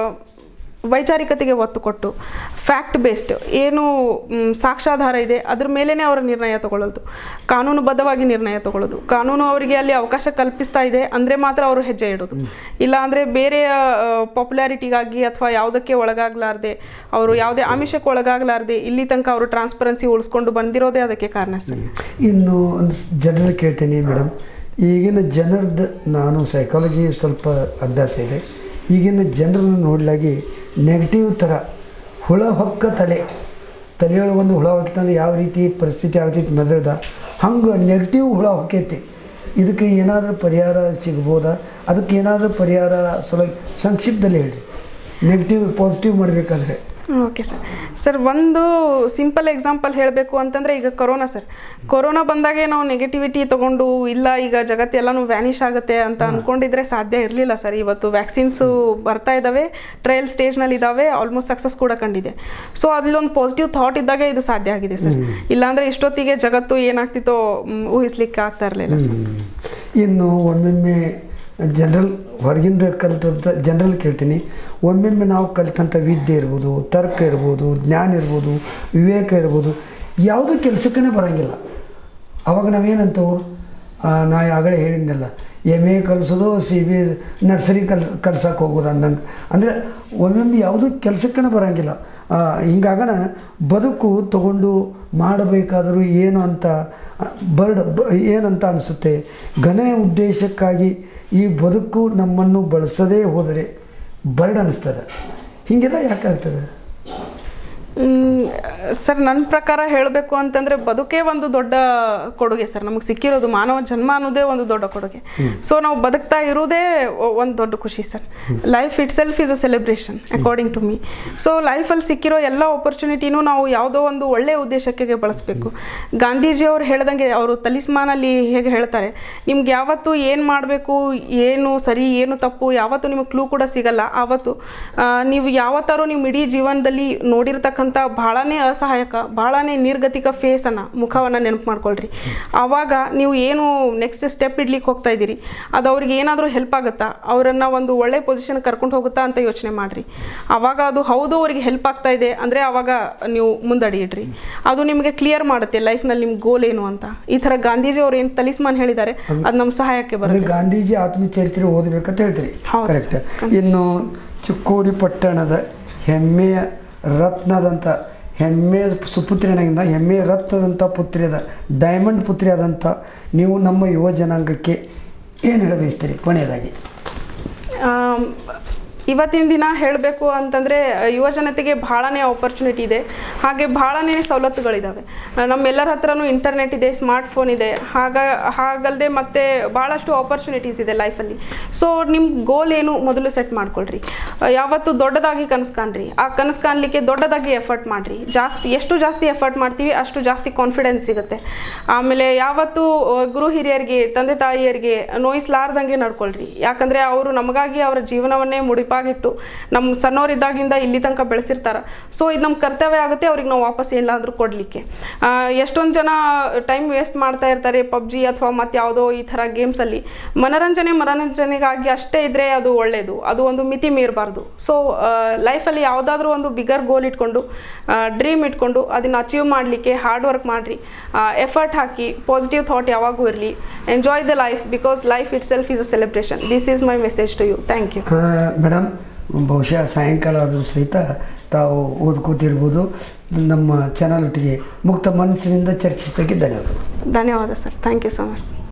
ವೈಚಾರಿಕತೆಗೆ ಒತ್ತು ಕೊಟ್ಟು ಫ್ಯಾಕ್ಟ್ ಬೇಸ್ಡ್ ಏನು ಮ್, ಸಾಕ್ಷ್ಯಾಧಾರ ಇದೆ ಅದ್ರ ಮೇಲೇ ಅವರ ನಿರ್ಣಯ ತಗೊಳ್ಳೋದು ಕಾನೂನುಬದ್ಧವಾಗಿ ನಿರ್ಣಯ ತಗೊಳ್ಳೋದು ಕಾನೂನು ಅವರಿಗೆ ಅಲ್ಲಿ ಅವಕಾಶ ಕಲ್ಪಿಸ್ತಾ ಇದೆ ಅಂದರೆ ಮಾತ್ರ ಅವರು ಹೆಜ್ಜೆ ಇಡೋದು ಇಲ್ಲ ಅಂದರೆ ಬೇರೆಯ ಪಾಪ್ಯುಲಾರಿಟಿಗಾಗಿ ಅಥವಾ ಯಾವುದಕ್ಕೆ ಒಳಗಾಗಲಾರ್ದೆ ಅವರು ಯಾವುದೇ ಆಮಿಷಕ್ಕೆ ಒಳಗಾಗಲಾರ್ದೆ ಇಲ್ಲಿ ತನಕ ಅವರು ಟ್ರಾನ್ಸ್ಪರೆನ್ಸಿ ಉಳಿಸ್ಕೊಂಡು ಬಂದಿರೋದೇ ಅದಕ್ಕೆ ಕಾರಣ ಸರ್ ಇನ್ನು ಒಂದು ಜನರಲ್ ಕೇಳ್ತೀನಿ ಮೇಡಮ್ ಈಗಿನ ಜನರದ್ದು ನಾನು ಸೈಕಾಲಜಿ ಸ್ವಲ್ಪ ಅಭ್ಯಾಸ ಇದೆ ಈಗಿನ ಜನರನ್ನು ನೋಡ್ಲಾಗಿ ನೆಗೆಟಿವ್ ಥರ ಹುಳ ಹೊಕ್ಕ ತಲೆ ತಲೆಯೊಳಗೆ ಒಂದು ಹುಳ ಹೊಕ್ಕಿತಂದ್ರೆ ಯಾವ ರೀತಿ ಪರಿಸ್ಥಿತಿ ಆಗ್ತೈತಿ ಮೆದುಳ್ದ ಹಂಗೆ ನೆಗೆಟಿವ್ ಹುಳ ಹೊಕ್ಕೈತಿ ಇದಕ್ಕೆ ಏನಾದರೂ ಪರಿಹಾರ ಸಿಗ್ಬೋದಾ ಅದಕ್ಕೆ ಏನಾದರೂ ಪರಿಹಾರ ಸಲ ಸಂಕ್ಷಿಪ್ತದಲ್ಲಿ ಹೇಳ್ರಿ ನೆಗೆಟಿವ್ ಪಾಸಿಟಿವ್ ಮಾಡಬೇಕಾದ್ರೆ ಓಕೆ ಸರ್ ಸರ್ ಒಂದು ಸಿಂಪಲ್ ಎಕ್ಸಾಂಪಲ್ ಹೇಳಬೇಕು ಅಂತಂದರೆ ಈಗ ಕೊರೋನಾ ಸರ್ ಕೊರೋನಾ ಬಂದಾಗೆ ನಾವು ನೆಗೆಟಿವಿಟಿ ತೊಗೊಂಡು ಇಲ್ಲ ಈಗ ಜಗತ್ತೆಲ್ಲನೂ ವ್ಯಾನಿಷ್ ಆಗುತ್ತೆ ಅಂತ ಅಂದ್ಕೊಂಡಿದ್ರೆ ಸಾಧ್ಯ ಇರಲಿಲ್ಲ ಸರ್ ಇವತ್ತು ವ್ಯಾಕ್ಸಿನ್ಸು ಬರ್ತಾ ಇದ್ದಾವೆ ಟ್ರಯಲ್ ಸ್ಟೇಜ್ನಲ್ಲಿ ಇದ್ದಾವೆ ಆಲ್ಮೋಸ್ಟ್ ಸಕ್ಸಸ್ ಕೂಡ ಕಂಡಿದೆ ಸೊ ಅಲ್ಲೊಂದು ಪಾಸಿಟಿವ್ ಥಾಟ್ ಇದ್ದಾಗೆ ಇದು ಸಾಧ್ಯ ಆಗಿದೆ ಸರ್ ಇಲ್ಲಾಂದರೆ ಇಷ್ಟೊತ್ತಿಗೆ ಜಗತ್ತು ಏನಾಗ್ತಿತ್ತೋ ಮ್, ಊಹಿಸ್ಲಿಕ್ಕೆ ಆಗ್ತಾ ಇರಲಿಲ್ಲ ಸರ್ ಇನ್ನು ಒಮ್ಮೊಮ್ಮೆ ಜನರಲ್ ಹೊರಗಿಂದ ಕಲಿತಂಥ ಜನರಲ್ ಕೇಳ್ತೀನಿ ಒಮ್ಮೊಮ್ಮೆ ನಾವು ಕಲಿತಂಥ ವಿದ್ಯೆ ಇರ್ಬೋದು ತರ್ಕ ಇರ್ಬೋದು ಜ್ಞಾನ ಇರ್ಬೋದು ವಿವೇಕ ಇರ್ಬೋದು ಯಾವುದೂ ಕೆಲಸಕ್ಕೇ ಬರೋಂಗಿಲ್ಲ ಅವಾಗ ನಾವೇನಂತವು ಆ, ನಾ ಆಗಲೇ ಹೇಳಿದ್ನಲ್ಲ ಎಮ್ ಎ ಕಲಿಸೋದು ಸಿ ಬಿ ನರ್ಸರಿ ಕಲ್ ಕಲ್ಸಕ್ಕೆ ಹೋಗೋದು ಅಂದಂಗೆ ಅಂದರೆ ಒಮ್ಮೊಮ್ಮೆ ಯಾವುದೂ ಕೆಲಸಕ್ಕೇ ಬರೋಂಗಿಲ್ಲ ಆ, ಹಿಂಗಾಗನ ಬದುಕು ತಗೊಂಡು ಮಾಡಬೇಕಾದರೂ ಏನು ಅಂತ ಬರ್ಡ್ ಬ ಏನಂತ ಅನಿಸುತ್ತೆ ಘನ ಉದ್ದೇಶಕ್ಕಾಗಿ ಈ ಬದುಕು ನಮ್ಮನ್ನು ಬಳಸದೇ ಹೋದರೆ ಬರ್ಡ್ ಅನ್ನಿಸ್ತದೆ ಹೀಗೆಲ್ಲ ಯಾಕಾಗ್ತದೆ ಸರ್ ನನ್ನ ಪ್ರಕಾರ ಹೇಳಬೇಕು ಅಂತಂದರೆ ಬದುಕೇ ಒಂದು ದೊಡ್ಡ ಕೊಡುಗೆ ಸರ್ ನಮಗೆ ಸಿಕ್ಕಿರೋದು ಮಾನವ ಜನ್ಮ ಅನ್ನೋದೇ ಒಂದು ದೊಡ್ಡ ಕೊಡುಗೆ ಸೊ ನಾವು ಬದುಕ್ತಾ ಇರೋದೇ ಒಂದು ದೊಡ್ಡ ಖುಷಿ sir life itself is a celebration according to me so ಲೈಫಲ್ಲಿ ಸಿಕ್ಕಿರೋ ಎಲ್ಲ ಆಪರ್ಚುನಿಟಿನೂ ನಾವು ಯಾವುದೋ ಒಂದು ಒಳ್ಳೆಯ ಉದ್ದೇಶಕ್ಕೆ ಬಳಸಬೇಕು ಗಾಂಧೀಜಿ ಅವರು ಹೇಳ್ದಂಗೆ ಅವರು ತಲಿಸ್ಮಾನಲ್ಲಿ ಹೇಗೆ ಹೇಳ್ತಾರೆ ನಿಮ್ಗೆ ಯಾವತ್ತು ಏನು ಮಾಡಬೇಕು ಏನು ಸರಿ ಏನು ತಪ್ಪು ಯಾವತ್ತು ನಿಮಗೆ ಕ್ಲೂ ಕೂಡ ಸಿಗಲ್ಲ ಆವತ್ತು ಆ, ನೀವು ಯಾವತ್ತಾರು ನಿಮ್ಮ ಇಡೀ ಜೀವನದಲ್ಲಿ ನೋಡಿರ್ತಕ್ಕಂಥ ಭಾಳನೇ ಅಸಹಾಯಕ ಭಾಳನೇ ನಿರ್ಗತಿಕ ಫೇಸನ್ನು ಮುಖವನ್ನು ನೆನಪು ಮಾಡ್ಕೊಳ್ರಿ ಆವಾಗ ನೀವು ಏನು ನೆಕ್ಸ್ಟ್ ಸ್ಟೆಪ್ ಇಡ್ಲಿಕ್ಕೆ ಹೋಗ್ತಾ ಇದ್ದೀರಿ ಅದು ಅವ್ರಿಗೆ ಏನಾದರೂ ಹೆಲ್ಪ್ ಆಗುತ್ತಾ ಅವರನ್ನು ಒಂದು ಒಳ್ಳೆ ಪೊಸಿಷನ್ ಕರ್ಕೊಂಡು ಹೋಗುತ್ತಾ ಅಂತ ಯೋಚನೆ ಮಾಡಿರಿ ಆವಾಗ ಅದು ಹೌದು ಅವರಿಗೆ ಹೆಲ್ಪ್ ಆಗ್ತಾ ಇದೆ ಅಂದರೆ ಆವಾಗ ನೀವು ಮುಂದಡಿ ಇಡ್ರಿ ಅದು ನಿಮಗೆ ಕ್ಲಿಯರ್ ಮಾಡುತ್ತೆ ಲೈಫ್ನಲ್ಲಿ ನಿಮ್ಮ ಗೋಲ್ ಏನು ಅಂತ ಈ ಥರ ಗಾಂಧೀಜಿ ಅವ್ರು ಏನು ತಲಿಸ್ಮಾನ್ ಹೇಳಿದ್ದಾರೆ ಅದು ನಮ್ಮ ಸಹಾಯಕ್ಕೆ ಅದೇ ಬರುತ್ತೆ ಗಾಂಧೀಜಿ ಆತ್ಮಚರಿತ್ರೆ ಓದಬೇಕಂತ ಹೇಳ್ತೀರಿ ಹೌದು ಕರೆಕ್ಟ್ ಸರ್. ಇನ್ನು ಚಿಕ್ಕೋಡಿ ಪಟ್ಟಣದ ಹೆಮ್ಮೆಯ ರತ್ನದಂಥ ಹೆಮ್ಮೆಯ ಸುಪುತ್ರಿಯನಾಗಿಂದ ಹೆಮ್ಮೆಯ ರತ್ನದಂಥ ಪುತ್ರಿಯದ ಡೈಮಂಡ್ ಪುತ್ರಿ ಆದಂಥ ನೀವು ನಮ್ಮ ಯುವ ಜನಾಂಗಕ್ಕೆ ಏನು ಹೇಳ ಬಯಸ್ತೀರಿ ಕೊನೆಯದಾಗಿ ಆಮ್, ಇವತ್ತಿನ ದಿನ ಹೇಳಬೇಕು ಅಂತಂದರೆ ಯುವ ಜನತೆಗೆ ಭಾಳನೇ ಆಪರ್ಚುನಿಟಿ ಇದೆ ಹಾಗೆ ಭಾಳನೇ ಸವಲತ್ತುಗಳಿದ್ದಾವೆ ಆ, ನಮ್ಮೆಲ್ಲರ ಹತ್ರನೂ ಇಂಟರ್ನೆಟ್ ಇದೆ ಸ್ಮಾರ್ಟ್ ಫೋನ್ ಇದೆ ಹಾಗ ಹಾಗಲ್ಲದೆ ಮತ್ತೆ ಭಾಳಷ್ಟು ಆಪರ್ಚುನಿಟೀಸ್ ಇದೆ ಲೈಫಲ್ಲಿ ಸೊ ನಿಮ್ಮ ಗೋಲ್ ಏನು ಮೊದಲು ಸೆಟ್ ಮಾಡ್ಕೊಳ್ರಿ ಆ, ಯಾವತ್ತು ದೊಡ್ಡದಾಗಿ ಕನಸು ಕಾಣ್ರಿ ಆ ಕನಸು ಕಾಣಲಿಕ್ಕೆ ದೊಡ್ಡದಾಗಿ ಎಫರ್ಟ್ ಮಾಡಿರಿ ಜಾಸ್ತಿ ಎಷ್ಟು ಜಾಸ್ತಿ ಎಫರ್ಟ್ ಮಾಡ್ತೀವಿ ಅಷ್ಟು ಜಾಸ್ತಿ ಕಾನ್ಫಿಡೆನ್ಸ್ ಸಿಗುತ್ತೆ ಆಮೇಲೆ ಯಾವತ್ತು ಆ, ಗುರು ಹಿರಿಯರಿಗೆ ತಂದೆ ತಾಯಿಯರಿಗೆ ನೋಯಿಸ್ಲಾರ್ದಂಗೆ ನಡ್ಕೊಳ್ರಿ ಯಾಕಂದರೆ ಅವರು ನಮಗಾಗಿ ಅವರ ಜೀವನವನ್ನೇ ಮುಡಿಪಾಗಿ ನೆನಪಾಗಿಟ್ಟು ನಮ್ಮ ಸಣ್ಣವರಿದ್ದಾಗಿಂದ ಇಲ್ಲಿ ತನಕ ಬೆಳೆಸಿರ್ತಾರೆ ಸೊ ಇದು ನಮ್ಮ ಕರ್ತವ್ಯ ಆಗುತ್ತೆ ಅವ್ರಿಗೆ ನಾವು ವಾಪಸ್ ಏನಾದರೂ ಕೊಡಲಿಕ್ಕೆ ಎಷ್ಟೊಂದು ಜನ ಟೈಮ್ ವೇಸ್ಟ್ ಮಾಡ್ತಾ ಇರ್ತಾರೆ ಪಬ್ಜಿ ಅಥವಾ ಮತ್ತು ಯಾವುದೋ ಈ ಥರ ಗೇಮ್ಸಲ್ಲಿ ಮನೋರಂಜನೆ ಮನೋರಂಜನೆಗಾಗಿ ಅಷ್ಟೇ ಇದ್ದರೆ ಅದು ಒಳ್ಳೆಯದು ಅದು ಒಂದು ಮಿತಿ ಮೀರಬಾರ್ದು ಸೊ ಲೈಫಲ್ಲಿ ಯಾವುದಾದ್ರೂ ಒಂದು ಬಿಗರ್ ಗೋಲ್ ಇಟ್ಕೊಂಡು ಡ್ರೀಮ್ ಇಟ್ಕೊಂಡು ಅದನ್ನು ಅಚೀವ್ ಮಾಡಲಿಕ್ಕೆ ಹಾರ್ಡ್ ವರ್ಕ್ ಮಾಡಿರಿ ಎಫರ್ಟ್ ಹಾಕಿ ಪಾಸಿಟಿವ್ ಥಾಟ್ ಯಾವಾಗೂ ಇರಲಿ enjoy the life because life itself is a celebration this is my message to you thank you madam ಬಹುಶಃ ಸಾಯಂಕಾಲ ಆದರೂ ಸಹಿತ ತಾವು ಓದ್ಕೋತಿರ್ಬೋದು ನಮ್ಮ ಚಾನಲ್ ಒಟ್ಟಿಗೆ ಮುಕ್ತ ಮನಸ್ಸಿನಿಂದ ಚರ್ಚಿಸಿದ್ದಕ್ಕೆ ಧನ್ಯವಾದಗಳು ಧನ್ಯವಾದ sir thank you so much